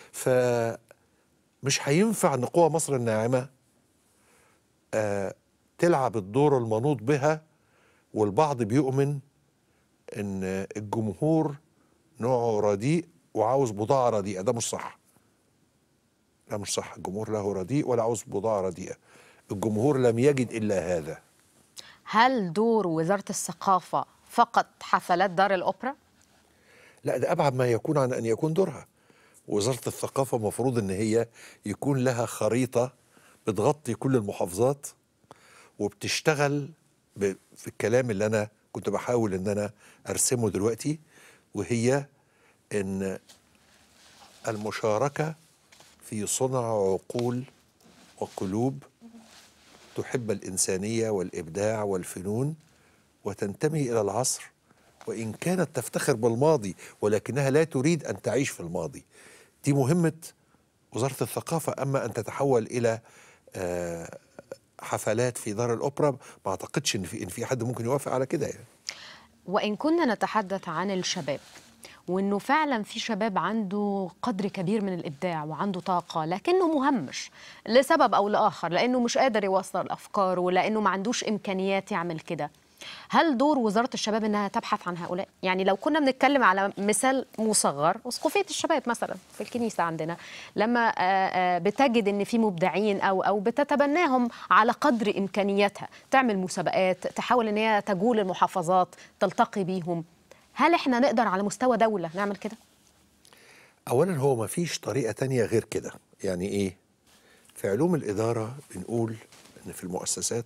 فمش هينفع ان قوى مصر الناعمه آه تلعب الدور المنوط بها والبعض بيؤمن ان الجمهور نوعه رديء وعاوز بضاعه رديئه ده مش صح لا مش صح الجمهور له رديء ولا عاوز بضاعه رديئه الجمهور لم يجد الا هذا هل دور وزاره الثقافه فقط حفلات دار الاوبرا لا ده ابعد ما يكون عن ان يكون دورها وزاره الثقافه المفروض ان هي يكون لها خريطه بتغطي كل المحافظات وبتشتغل ب- في الكلام اللي انا كنت بحاول ان انا ارسمه دلوقتي وهي ان المشاركه في صنع عقول وقلوب تحب الانسانيه والابداع والفنون وتنتمي الى العصر وان كانت تفتخر بالماضي ولكنها لا تريد ان تعيش في الماضي دي مهمه وزاره الثقافه اما ان تتحول الى آه، حفلات في دار الاوبرا ما اعتقدش ان في ان في حد ممكن يوافق على كده يعني وإن كنا نتحدث عن الشباب وإنه فعلا في شباب عنده قدر كبير من الإبداع وعنده طاقة لكنه مهمش لسبب أو لآخر لأنه مش قادر يوصل الأفكار ولأنه ما عندوش إمكانيات يعمل كده هل دور وزارة الشباب إنها تبحث عن هؤلاء؟ يعني لو كنا بنتكلم على مثال مصغر أسقفية الشباب مثلا في الكنيسة عندنا لما آه، آه، بتجد إن في مبدعين أو أو بتتبناهم على قدر إمكانياتها تعمل مسابقات تحاول إن هي تجول المحافظات تلتقي بيهم هل إحنا نقدر على مستوى دولة نعمل كده؟ اولا هو ما فيش طريقه تانية غير كده يعني ايه في علوم الاداره بنقول ان في المؤسسات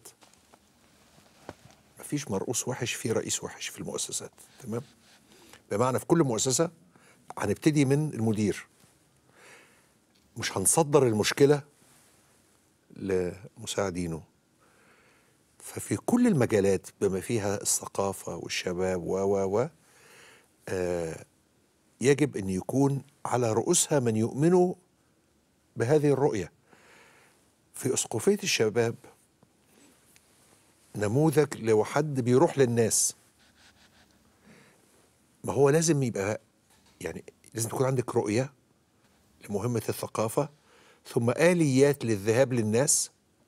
ما فيش مرؤوس وحش في رئيس وحش في المؤسسات تمام بمعنى في كل مؤسسه هنبتدي من المدير مش هنصدر المشكله لمساعدينه ففي كل المجالات بما فيها الثقافه والشباب و و و آه يجب ان يكون على رؤوسها من يؤمنوا بهذه الرؤيه في اسقفيه الشباب نموذج لو حد بيروح للناس ما هو لازم يبقى يعني لازم تكون عندك رؤيه لمهمه الثقافه ثم اليات للذهاب للناس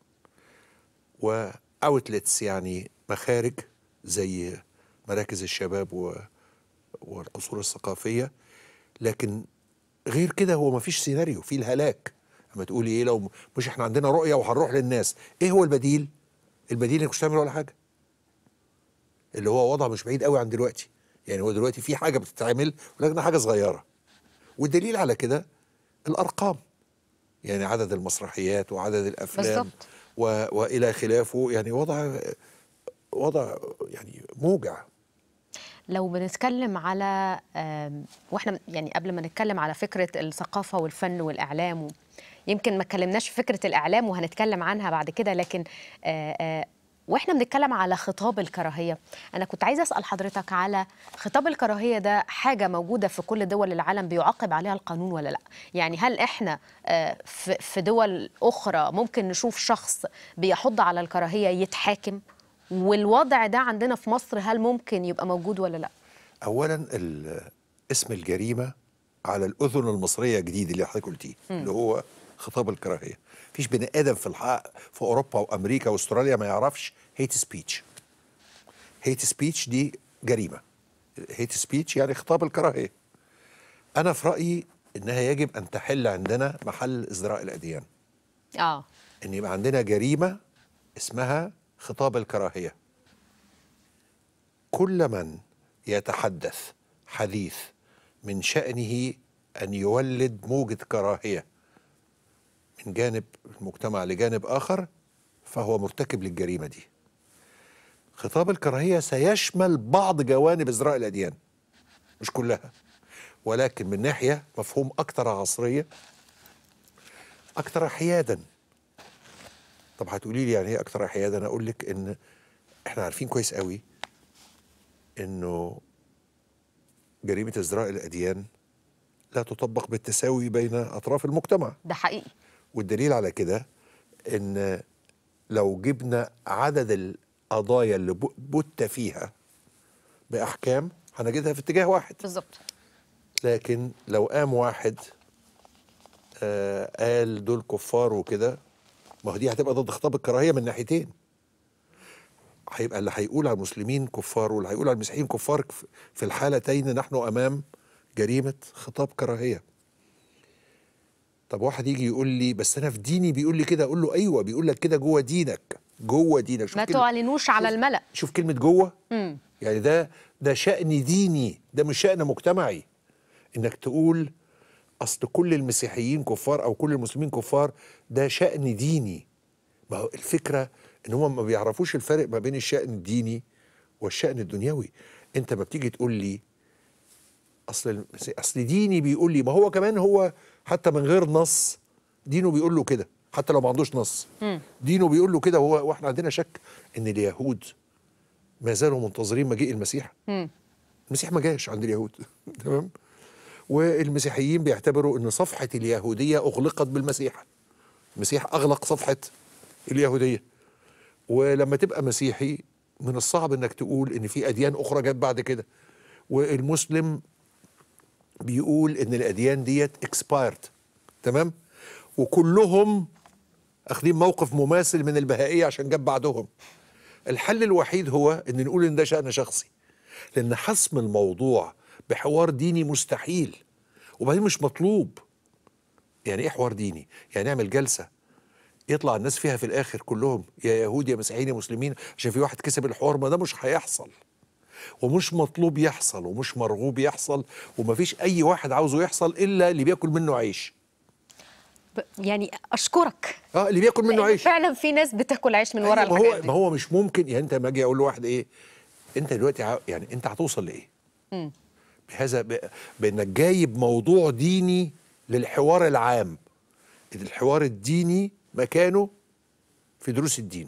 واوتلتس يعني مخارج زي مراكز الشباب و والقصور الثقافيه لكن غير كده هو ما فيش سيناريو في الهلاك اما تقولي ايه لو مش احنا عندنا رؤيه وهنروح للناس ايه هو البديل البديل انك مش تعمل ولا حاجه اللي هو وضع مش بعيد قوي عن دلوقتي يعني هو دلوقتي في حاجه بتتعمل ولكن حاجه صغيره والدليل على كده الارقام يعني عدد المسرحيات وعدد الافلام بالظبط. و... والى خلافه يعني وضع وضع يعني موجع لو بنتكلم على آم، واحنا يعني قبل ما نتكلم على فكره الثقافه والفن والاعلام و- يمكن ما اتكلمناش في فكره الاعلام وهنتكلم عنها بعد كده لكن آه، آه، واحنا بنتكلم على خطاب الكراهيه انا كنت عايزه اسال حضرتك على خطاب الكراهيه ده حاجه موجوده في كل دول العالم بيعاقب عليها القانون ولا لا يعني هل احنا آه، في في دول اخرى ممكن نشوف شخص بيحض على الكراهيه يتحاكم والوضع ده عندنا في مصر هل ممكن يبقى موجود ولا لا اولا ال- اسم الجريمه على الاذن المصريه جديد اللي حضرتك قلتيه اللي هو خطاب الكراهيه مفيش بني ادم في الحق في اوروبا وامريكا واستراليا ما يعرفش هيت سبيتش هيت سبيتش دي جريمه هيت سبيتش يعني خطاب الكراهيه انا في رايي انها يجب ان تحل عندنا محل ازدراء الاديان اه ان يبقى عندنا جريمه اسمها خطاب الكراهيه كل من يتحدث حديث من شانه ان يولد موجه كراهيه من جانب المجتمع لجانب اخر فهو مرتكب للجريمه دي خطاب الكراهيه سيشمل بعض جوانب ازراء الاديان مش كلها ولكن من ناحيه مفهوم اكثر عصريه اكثر حيادا طب هتقولي لي يعني ايه اكثر حيادا انا اقول لك ان احنا عارفين كويس قوي انه جريمه ازدراء الاديان لا تطبق بالتساوي بين اطراف المجتمع ده حقيقي والدليل على كده ان لو جبنا عدد القضايا اللي ب- بت فيها باحكام هنجدها في اتجاه واحد بالظبط لكن لو قام واحد آه قال دول كفار وكده ما هو دي هتبقى ضد خطاب الكراهيه من ناحيتين هيبقى اللي هيقول على المسلمين كفار واللي هيقول على المسيحيين كفار ف- في الحالتين نحن امام جريمه خطاب كراهيه طب واحد يجي يقول لي بس انا في ديني بيقول لي كده اقول له ايوه بيقول لك كده جوه دينك جوه دينك شوف ما كلمة- تعلنوش على الملأ شوف كلمة جوه مم. يعني ده ده شأن ديني ده مش شأن مجتمعي انك تقول اصل كل المسيحيين كفار او كل المسلمين كفار ده شأن ديني ما هو الفكرة ان هم ما بيعرفوش الفرق ما بين الشأن الديني والشأن الدنيوي انت ما بتيجي تقول لي اصل المسي- اصل ديني بيقول لي ما هو كمان هو حتى من غير نص دينه بيقول له كده حتى لو ما عندوش نص دينه بيقول له كده وهو واحنا عندنا شك ان اليهود ما زالوا منتظرين مجيء المسيح مم. المسيح ما جاش عند اليهود تمام والمسيحيين بيعتبروا ان صفحه اليهوديه اغلقت بالمسيح المسيح اغلق صفحه اليهوديه ولما تبقى مسيحي من الصعب انك تقول ان في اديان اخرى جت بعد كده والمسلم بيقول ان الاديان ديت اكسبايرد تمام وكلهم اخدين موقف مماثل من البهائيه عشان جت بعدهم الحل الوحيد هو ان نقول ان ده شأن شخصي لان حسم الموضوع بحوار ديني مستحيل وبعدين مش مطلوب يعني ايه حوار ديني يعني نعمل جلسه يطلع الناس فيها في الاخر كلهم يا يهود يا مسيحيين يا مسلمين عشان في واحد كسب الحوار ما ده مش هيحصل ومش مطلوب يحصل ومش مرغوب يحصل ومفيش اي واحد عاوزه يحصل الا اللي بياكل منه عيش ب- يعني اشكرك اه اللي بياكل منه عيش فعلا في ناس بتاكل عيش من ورا أيوة، ما الحاجات هو دي ما هو مش ممكن يعني انت لما اجي اقول لواحد ايه انت دلوقتي عا- يعني انت هتوصل لايه؟ بهذا ب... بانك جايب موضوع ديني للحوار العام الحوار الديني مكانه في دروس الدين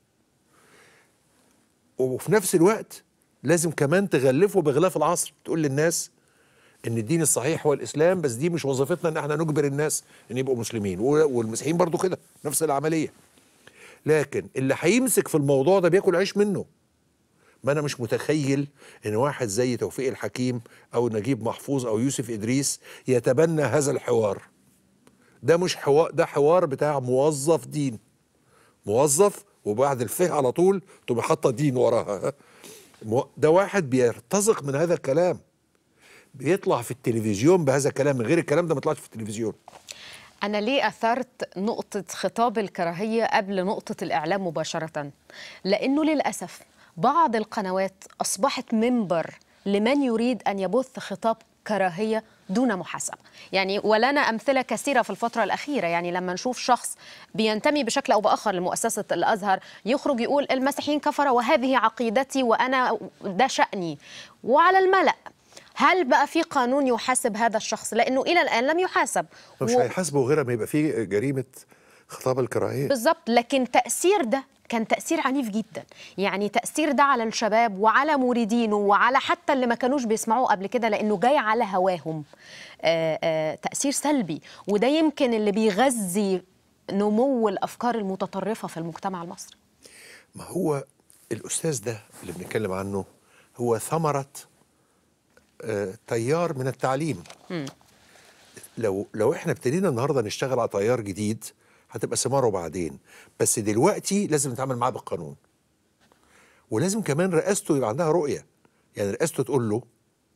وفي نفس الوقت لازم كمان تغلفه بغلاف العصر تقول للناس ان الدين الصحيح هو الاسلام بس دي مش وظيفتنا ان احنا نجبر الناس ان يبقوا مسلمين و- والمسيحيين برضو كده نفس العمليه لكن اللي هيمسك في الموضوع ده بياكل عيش منه ما انا مش متخيل ان واحد زي توفيق الحكيم او نجيب محفوظ او يوسف ادريس يتبنى هذا الحوار ده مش حوار ده حوار بتاع موظف دين موظف وبعد الفه على طول تبقى حاطه دين وراها مو- ده واحد بيرتزق من هذا الكلام بيطلع في التلفزيون بهذا الكلام من غير الكلام ده ما يطلعش في التلفزيون أنا ليه أثرت نقطة خطاب الكراهية قبل نقطة الإعلام مباشرة؟ لأنه للأسف بعض القنوات أصبحت منبر لمن يريد أن يبث خطاب كراهية دون محاسبة يعني ولنا أمثلة كثيرة في الفترة الأخيرة يعني لما نشوف شخص بينتمي بشكل أو بآخر لمؤسسة الأزهر يخرج يقول المسيحيين كفرة وهذه عقيدتي وأنا ده شأني وعلى الملأ هل بقى في قانون يحاسب هذا الشخص لأنه إلى الآن لم يحاسب مش و- هيحاسبوا غير ما يبقى فيه جريمه خطاب الكراهيه بالظبط لكن تأثير ده كان تأثير عنيف جدا يعني تأثير ده على الشباب وعلى مريدينه وعلى حتى اللي ما كانوش بيسمعوه قبل كده لأنه جاي على هواهم آآ آآ تأثير سلبي وده يمكن اللي بيغذي نمو الأفكار المتطرفة في المجتمع المصري ما هو الاستاذ ده اللي بنتكلم عنه هو ثمره آه، تيار من التعليم لو لو احنا ابتدينا النهارده نشتغل على تيار جديد هتبقى ثماره بعدين بس دلوقتي لازم نتعامل معاه بالقانون ولازم كمان رئاسته يبقى عندها رؤيه يعني رئاسته تقول له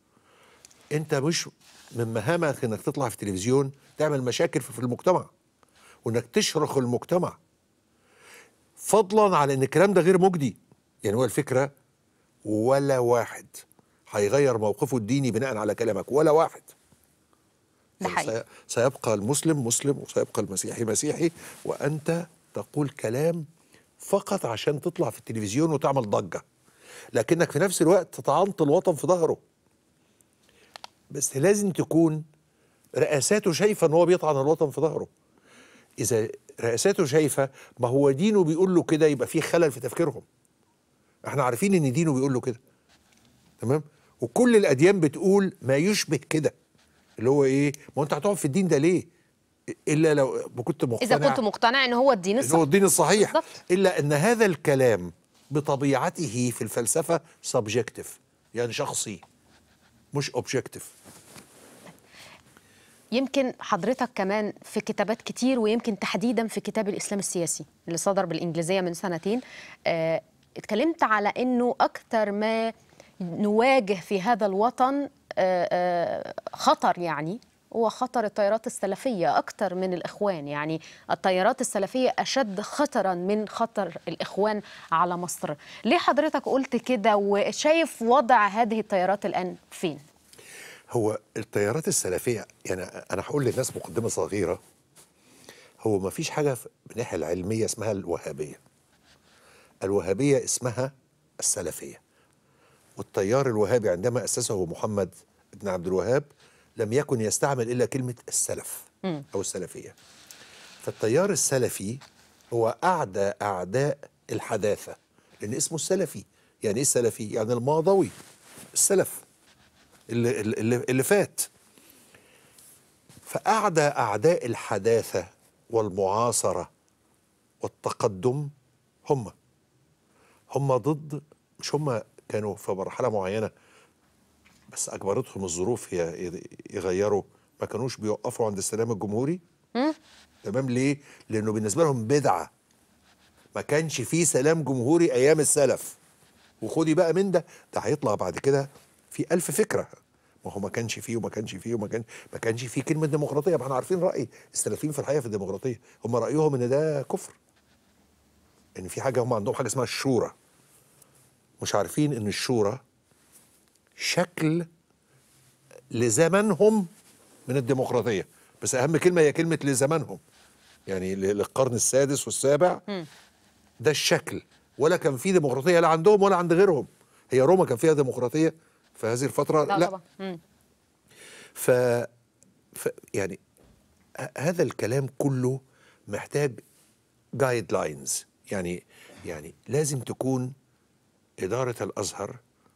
انت مش من مهامك انك تطلع في التلفزيون تعمل مشاكل في في المجتمع وانك تشرخ المجتمع فضلا على ان الكلام ده غير مجدي يعني هو الفكره ولا واحد هيغير موقفه الديني بناء على كلامك ولا واحد ده يعني حقيقي. سي- سيبقى المسلم مسلم وسيبقى المسيحي مسيحي وانت تقول كلام فقط عشان تطلع في التلفزيون وتعمل ضجه لكنك في نفس الوقت تطعنت الوطن في ظهره بس لازم تكون رئاساته شايفه ان هو بيطعن الوطن في ظهره اذا رئاساته شايفه ما هو دينه بيقول له كده يبقى في خلل في تفكيرهم احنا عارفين ان دينه بيقول له كده تمام وكل الاديان بتقول ما يشبه كده اللي هو ايه ما هو انت هتقعد في الدين ده ليه الا لو ما كنت مقتنع إذا كنت مقتنع إن هو الدين ان هو الصح الدين الصحيح بالظبط. الا ان هذا الكلام بطبيعته في الفلسفه سبجكتيف يعني شخصي مش اوبجكتيف يمكن حضرتك كمان في كتابات كتير ويمكن تحديدا في كتاب الإسلام السياسي اللي صدر بالإنجليزية من سنتين آه، اتكلمت على أنه أكتر ما نواجه في هذا الوطن آه، آه، خطر يعني هو خطر التيارات السلفية أكتر من الإخوان يعني التيارات السلفية أشد خطرا من خطر الإخوان على مصر ليه حضرتك قلت كده وشايف وضع هذه التيارات الآن فين؟ هو التيارات السلفيه يعني انا هقول للناس مقدمه صغيره هو ما فيش حاجه في- من الناحيه العلميه اسمها الوهابيه الوهابيه اسمها السلفيه والتيار الوهابي عندما اسسه محمد بن عبد الوهاب لم يكن يستعمل الا كلمه السلف او السلفيه فالتيار السلفي هو اعدى اعداء الحداثه لان اسمه السلفي يعني ايه السلفي يعني الماضوي السلف اللي, اللي, اللي فات فأعدى أعداء الحداثة والمعاصرة والتقدم هم هم ضد مش هم كانوا في مرحلة معينة بس أجبرتهم الظروف ي- يغيروا ما كانوش بيوقفوا عند السلام الجمهوري تمام ليه؟ لأنه بالنسبة لهم بدعة ما كانش فيه سلام جمهوري أيام السلف وخدي بقى من ده ده هيطلع بعد كده في ألف فكرة ما هو ما كانش فيه وما كانش فيه وما كان ما كانش فيه كلمة ديمقراطية ما احنا عارفين رأي السلفيين في الحقيقة في الديمقراطية هم رأيهم إن ده كفر إن في حاجة هم عندهم حاجة اسمها الشورى مش عارفين إن الشورى شكل لزمنهم من الديمقراطية بس أهم كلمة هي كلمة لزمنهم يعني ل- للقرن السادس والسابع ده الشكل ولا كان في ديمقراطيه لا عندهم ولا عند غيرهم هي روما كان فيها ديمقراطيه في هذه الفتره لا, لا, طبعا مم. ف... ف يعني ه- هذا الكلام كله محتاج جايد لاينز يعني يعني لازم تكون اداره الازهر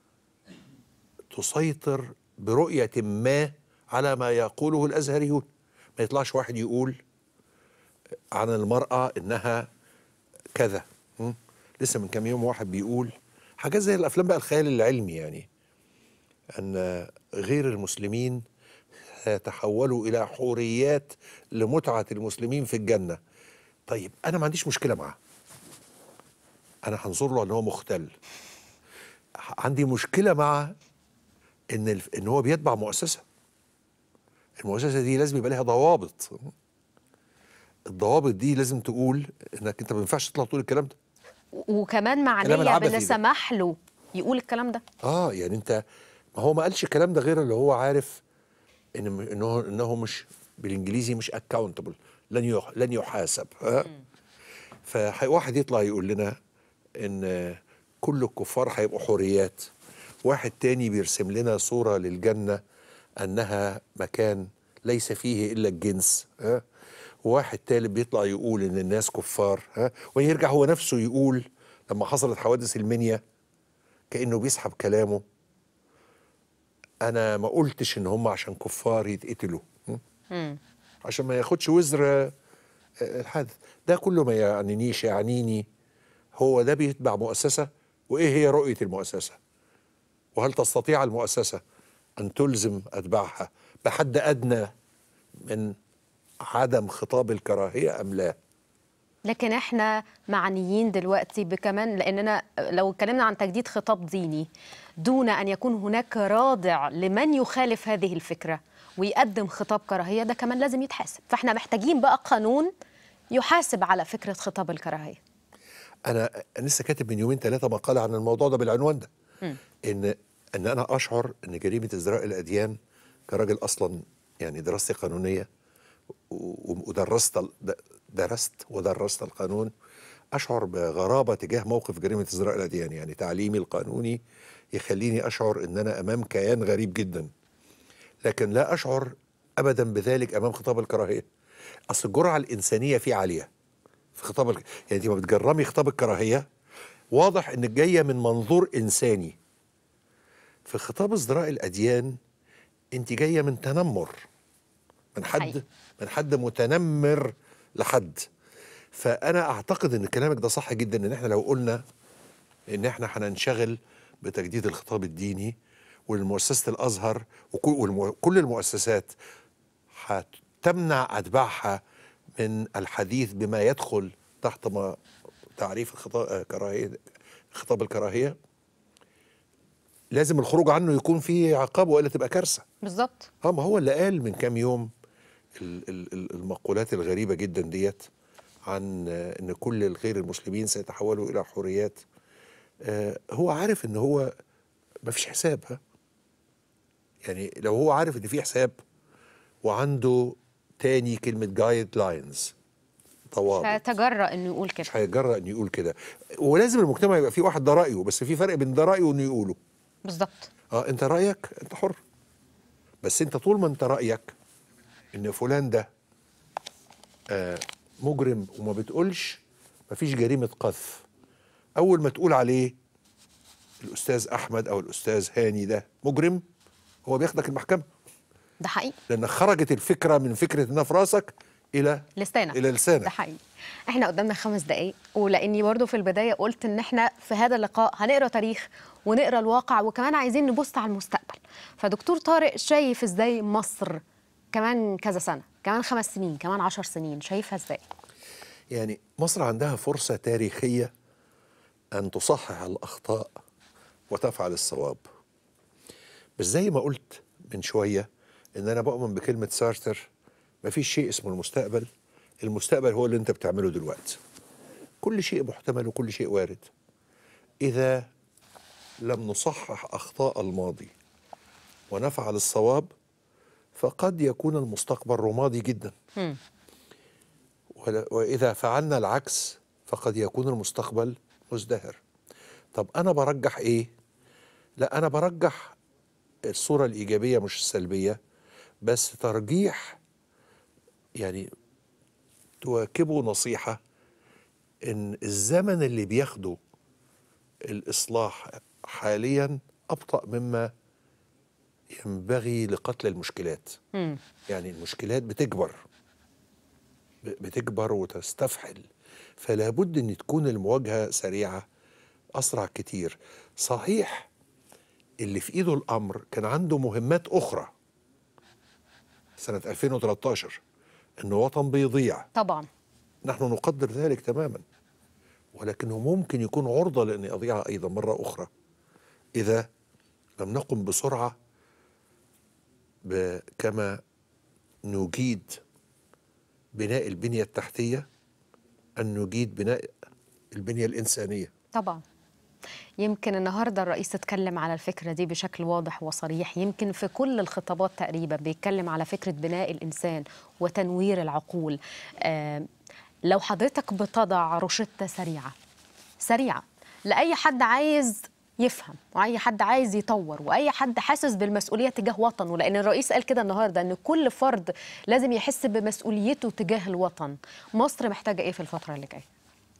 تسيطر برؤيه ما على ما يقوله الازهريون ما يطلعش واحد يقول عن المراه انها كذا م? لسه من كام يوم واحد بيقول حاجات زي الافلام بقى الخيال العلمي يعني ان غير المسلمين سيتحولوا الى حوريات لمتعه المسلمين في الجنه طيب انا ما عنديش مشكله معاه انا هنظر له ان هو مختل عندي مشكله مع ان الف... ان هو بيتبع مؤسسه المؤسسه دي لازم يبقى لها ضوابط الضوابط دي لازم تقول انك انت ما ينفعش تطلع تقول الكلام ده وكمان معنية العبثي بان ده. سمح له يقول الكلام ده اه يعني انت ما هو ما قالش الكلام ده غير اللي هو عارف ان انه انه مش بالانجليزي مش اكاونتبل لن يح لن يحاسب ها فواحد يطلع يقول لنا ان كل الكفار هيبقوا حوريات واحد تاني بيرسم لنا صورة للجنة أنها مكان ليس فيه إلا الجنس ها وواحد تالت بيطلع يقول إن الناس كفار ها ويرجع هو نفسه يقول لما حصلت حوادث المنيا كأنه بيسحب كلامه أنا ما قلتش إن هم عشان كفار يتقتلوا م? عشان ما ياخدش وزر آه، الحادث ده كله ما يعنينيش يعنيني هو ده بيتبع مؤسسة وإيه هي رؤية المؤسسة وهل تستطيع المؤسسة أن تلزم أتباعها بحد أدنى من عدم خطاب الكراهية أم لا لكن احنا معنيين دلوقتي بكمان لاننا لو اتكلمنا عن تجديد خطاب ديني دون ان يكون هناك رادع لمن يخالف هذه الفكره ويقدم خطاب كراهيه ده كمان لازم يتحاسب فاحنا محتاجين بقى قانون يحاسب على فكره خطاب الكراهيه أنا أنا لسه كاتب من يومين ثلاثة مقالة عن الموضوع ده بالعنوان ده إن إن أنا أشعر إن جريمة ازدراء الأديان كراجل أصلا يعني دراستي قانونية و- ودرست ال- د- درست ودرست القانون أشعر بغرابة تجاه موقف جريمة ازدراء الأديان يعني تعليمي القانوني يخليني أشعر إن أنا أمام كيان غريب جدا لكن لا أشعر أبدا بذلك أمام خطاب الكراهية أصل الجرعة الإنسانية فيه عالية في خطاب الك... يعني انت ما بتجرمي خطاب الكراهيه واضح انك جايه من منظور انساني في خطاب ازدراء الاديان انت جايه من تنمر من حد حقيقي. من حد متنمر لحد فانا اعتقد ان كلامك ده صح جدا ان احنا لو قلنا ان احنا هننشغل بتجديد الخطاب الديني والمؤسسه الازهر وكل والمو- كل المؤسسات هتمنع اتباعها من الحديث بما يدخل تحت ما تعريف الخطاب كراهيه خطاب الكراهيه لازم الخروج عنه يكون فيه عقاب والا تبقى كارثه بالظبط اه ما هو اللي قال من كام يوم ال- ال- ال- المقولات الغريبة جدا ديت عن آه، ان كل الغير المسلمين سيتحولوا الى حريات آه، هو عارف ان هو ما فيش حساب ها يعني لو هو عارف ان في حساب وعنده تاني كلمة جايد لاينز ضوابط فتجرأ انه يقول كده مش هيتجرأ انه يقول كده ولازم المجتمع يبقى فيه واحد ده رأيه بس في فرق بين ده رأيه وانه يقوله بالظبط اه انت رايك انت حر بس انت طول ما انت رايك ان فلان ده آه مجرم وما بتقولش مفيش جريمه قذف اول ما تقول عليه الاستاذ احمد او الاستاذ هاني ده مجرم هو بياخدك المحكمه ده حقيقي لان خرجت الفكره من فكره انها في راسك الى لسانك الى لسانك ده حقيقي احنا قدامنا خمس دقايق ولاني برضو في البدايه قلت ان احنا في هذا اللقاء هنقرا تاريخ ونقرا الواقع وكمان عايزين نبص على المستقبل فدكتور طارق شايف ازاي مصر كمان كذا سنه كمان خمس سنين كمان عشر سنين شايفها ازاي يعني مصر عندها فرصة تاريخية أن تصحح الأخطاء وتفعل الصواب بس زي ما قلت من شوية إن أنا بؤمن بكلمة سارتر مفيش شيء اسمه المستقبل المستقبل هو اللي أنت بتعمله دلوقتي كل شيء محتمل وكل شيء وارد إذا لم نصحح أخطاء الماضي ونفعل الصواب فقد يكون المستقبل رمادي جدا ولا- وإذا فعلنا العكس فقد يكون المستقبل مزدهر طب أنا برجح إيه؟ لا أنا برجح الصورة الإيجابية مش السلبية بس ترجيح يعني تواكبه نصيحة إن الزمن اللي بياخده الإصلاح حاليا أبطأ مما ينبغي لقتل المشكلات مم. يعني المشكلات بتكبر ب- بتكبر وتستفحل فلا بد ان تكون المواجهه سريعه اسرع كتير صحيح اللي في ايده الامر كان عنده مهمات اخرى سنه 2013 ان وطن بيضيع طبعا نحن نقدر ذلك تماما ولكنه ممكن يكون عرضة لأن يضيع أيضا مرة أخرى إذا لم نقم بسرعة ب- كما نجيد بناء البنية التحتية أن نجيد بناء البنية الإنسانية طبعا يمكن النهارده الرئيس اتكلم على الفكره دي بشكل واضح وصريح يمكن في كل الخطابات تقريبا بيتكلم على فكره بناء الانسان وتنوير العقول آه لو حضرتك بتضع روشته سريعه سريعه لاي حد عايز يفهم واي حد عايز يطور واي حد حاسس بالمسؤوليه تجاه وطنه لان الرئيس قال كده النهارده ان كل فرد لازم يحس بمسؤوليته تجاه الوطن مصر محتاجه ايه في الفتره اللي جايه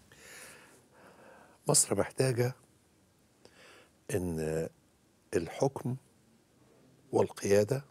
مصر محتاجة إن الحكم والقيادة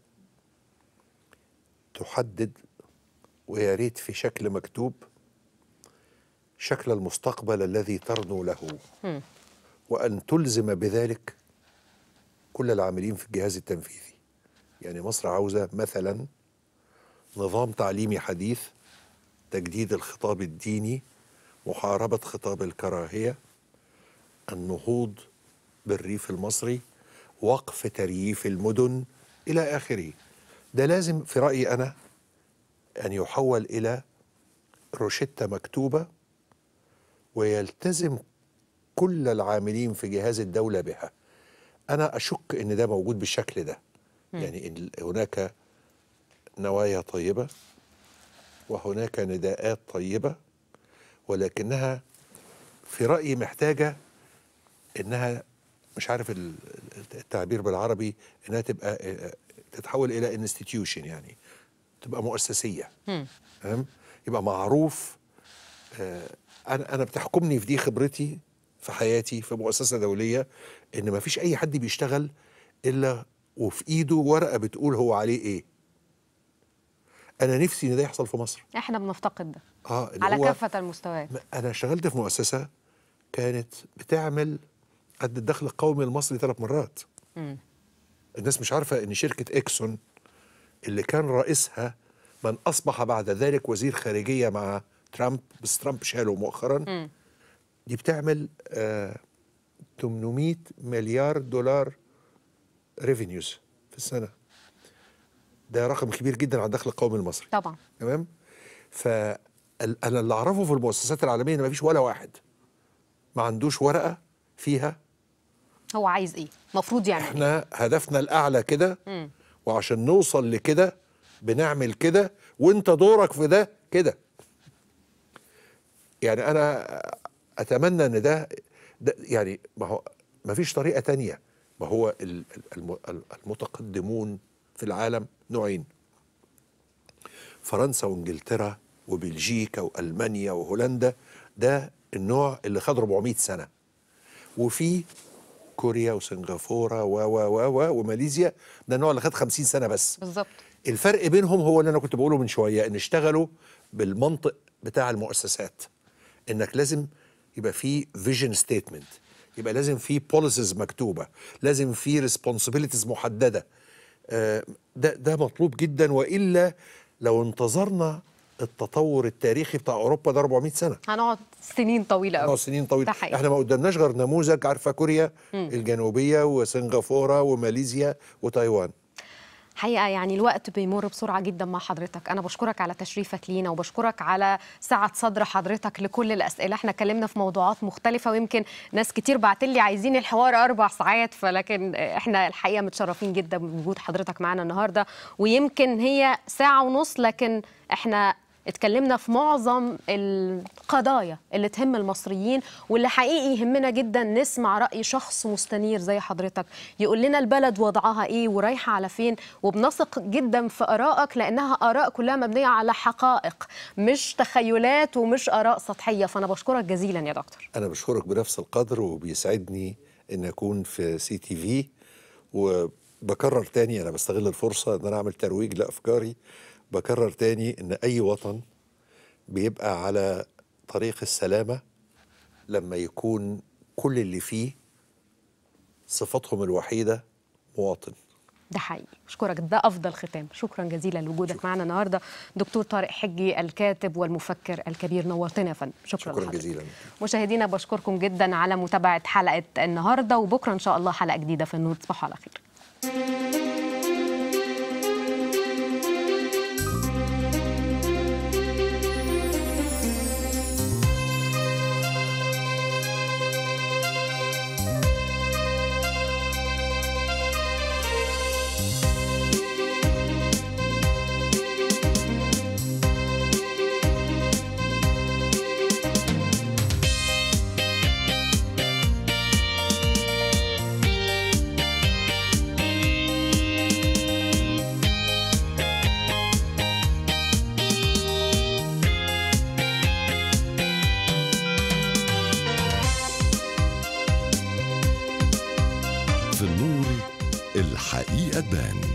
تحدد ويا ريت في شكل مكتوب شكل المستقبل الذي ترنو له وأن تلزم بذلك كل العاملين في الجهاز التنفيذي يعني مصر عاوزة مثلا نظام تعليمي حديث تجديد الخطاب الديني محاربة خطاب الكراهية النهوض بالريف المصري وقف ترييف المدن إلى آخره ده لازم في رأيي أنا أن يحول إلى روشتة مكتوبة ويلتزم كل العاملين في جهاز الدولة بها أنا أشك أن ده موجود بالشكل ده يعني إن هناك نوايا طيبة وهناك نداءات طيبة ولكنها في رأيي محتاجة إنها مش عارف ال- التعبير بالعربي إنها تبقى آه، تتحول إلى انستتيوشن يعني تبقى مؤسسية فاهم يبقى معروف آه، أنا أنا بتحكمني في دي خبرتي في حياتي في مؤسسة دولية إن ما فيش أي حد بيشتغل إلا وفي إيده ورقة بتقول هو عليه إيه أنا نفسي إن ده يحصل في مصر احنا بنفتقد ده اه اللي على هو كافه المستويات م- انا اشتغلت في مؤسسه كانت بتعمل قد الدخل القومي المصري ثلاث مرات الناس مش عارفه ان شركه اكسون اللي كان رئيسها من اصبح بعد ذلك وزير خارجيه مع ترامب بس ترامب شاله مؤخرا دي بتعمل آه 800 مليار دولار ريفينيوز في السنه ده رقم كبير جدا على الدخل القومي المصري طبعا تمام فانا اللي اعرفه في المؤسسات العالميه ان ما فيش ولا واحد ما عندوش ورقه فيها هو عايز ايه المفروض يعمل ايه احنا هدفنا الاعلى كده وعشان نوصل لكده بنعمل كده وانت دورك في ده كده يعني انا اتمنى ان ده, ده يعني ما هو ما فيش طريقه تانية ما هو ال- الم- المتقدمون في العالم نوعين فرنسا وانجلترا وبلجيكا والمانيا وهولندا ده النوع اللي خد 400 سنه وفي كوريا وسنغافوره و و و و وماليزيا ده النوع اللي خد 50 سنه بس بالظبط الفرق بينهم هو اللي انا كنت بقوله من شويه ان اشتغلوا بالمنطق بتاع المؤسسات انك لازم يبقى في فيجن ستيتمنت يبقى لازم في بوليسز مكتوبه لازم في ريسبونسبيلتيز محدده آه، ده ده مطلوب جدا والا لو انتظرنا التطور التاريخي بتاع اوروبا ده 400 سنه هنقعد سنين طويله اه قوي سنين طويله ده حقيقي. احنا ما قدامناش غير نموذج عارفه كوريا الجنوبيه وسنغافوره وماليزيا وتايوان حقيقة يعني الوقت بيمر بسرعة جدا مع حضرتك أنا بشكرك على تشريفك لينا وبشكرك على سعة صدر حضرتك لكل الأسئلة احنا اتكلمنا في موضوعات مختلفة ويمكن ناس كتير بعتلي عايزين الحوار أربع ساعات فلكن احنا الحقيقة متشرفين جدا بوجود حضرتك معنا النهاردة ويمكن هي ساعة ونص لكن احنا اتكلمنا في معظم القضايا اللي تهم المصريين واللي حقيقي يهمنا جدا نسمع رأي شخص مستنير زي حضرتك يقول لنا البلد وضعها ايه ورايحة على فين وبنثق جدا في آرائك لأنها آراء كلها مبنية على حقائق مش تخيلات ومش آراء سطحية فأنا بشكرك جزيلا يا دكتور انا بشكرك بنفس القدر وبيسعدني ان اكون في سي تي في وبكرر تاني انا بستغل الفرصه ان انا اعمل ترويج لافكاري بكرر تاني ان اي وطن بيبقى على طريق السلامه لما يكون كل اللي فيه صفتهم الوحيده مواطن ده حقيقي اشكرك ده افضل ختام شكرا جزيلا لوجودك معنا النهارده دكتور طارق حجي الكاتب والمفكر الكبير نورتنا يا فندم شكرا, شكرا لحضرتك. جزيلا مشاهدينا بشكركم جدا على متابعه حلقه النهارده وبكره ان شاء الله حلقه جديده في النور تصبحوا على خير في النور الحقيقة تبان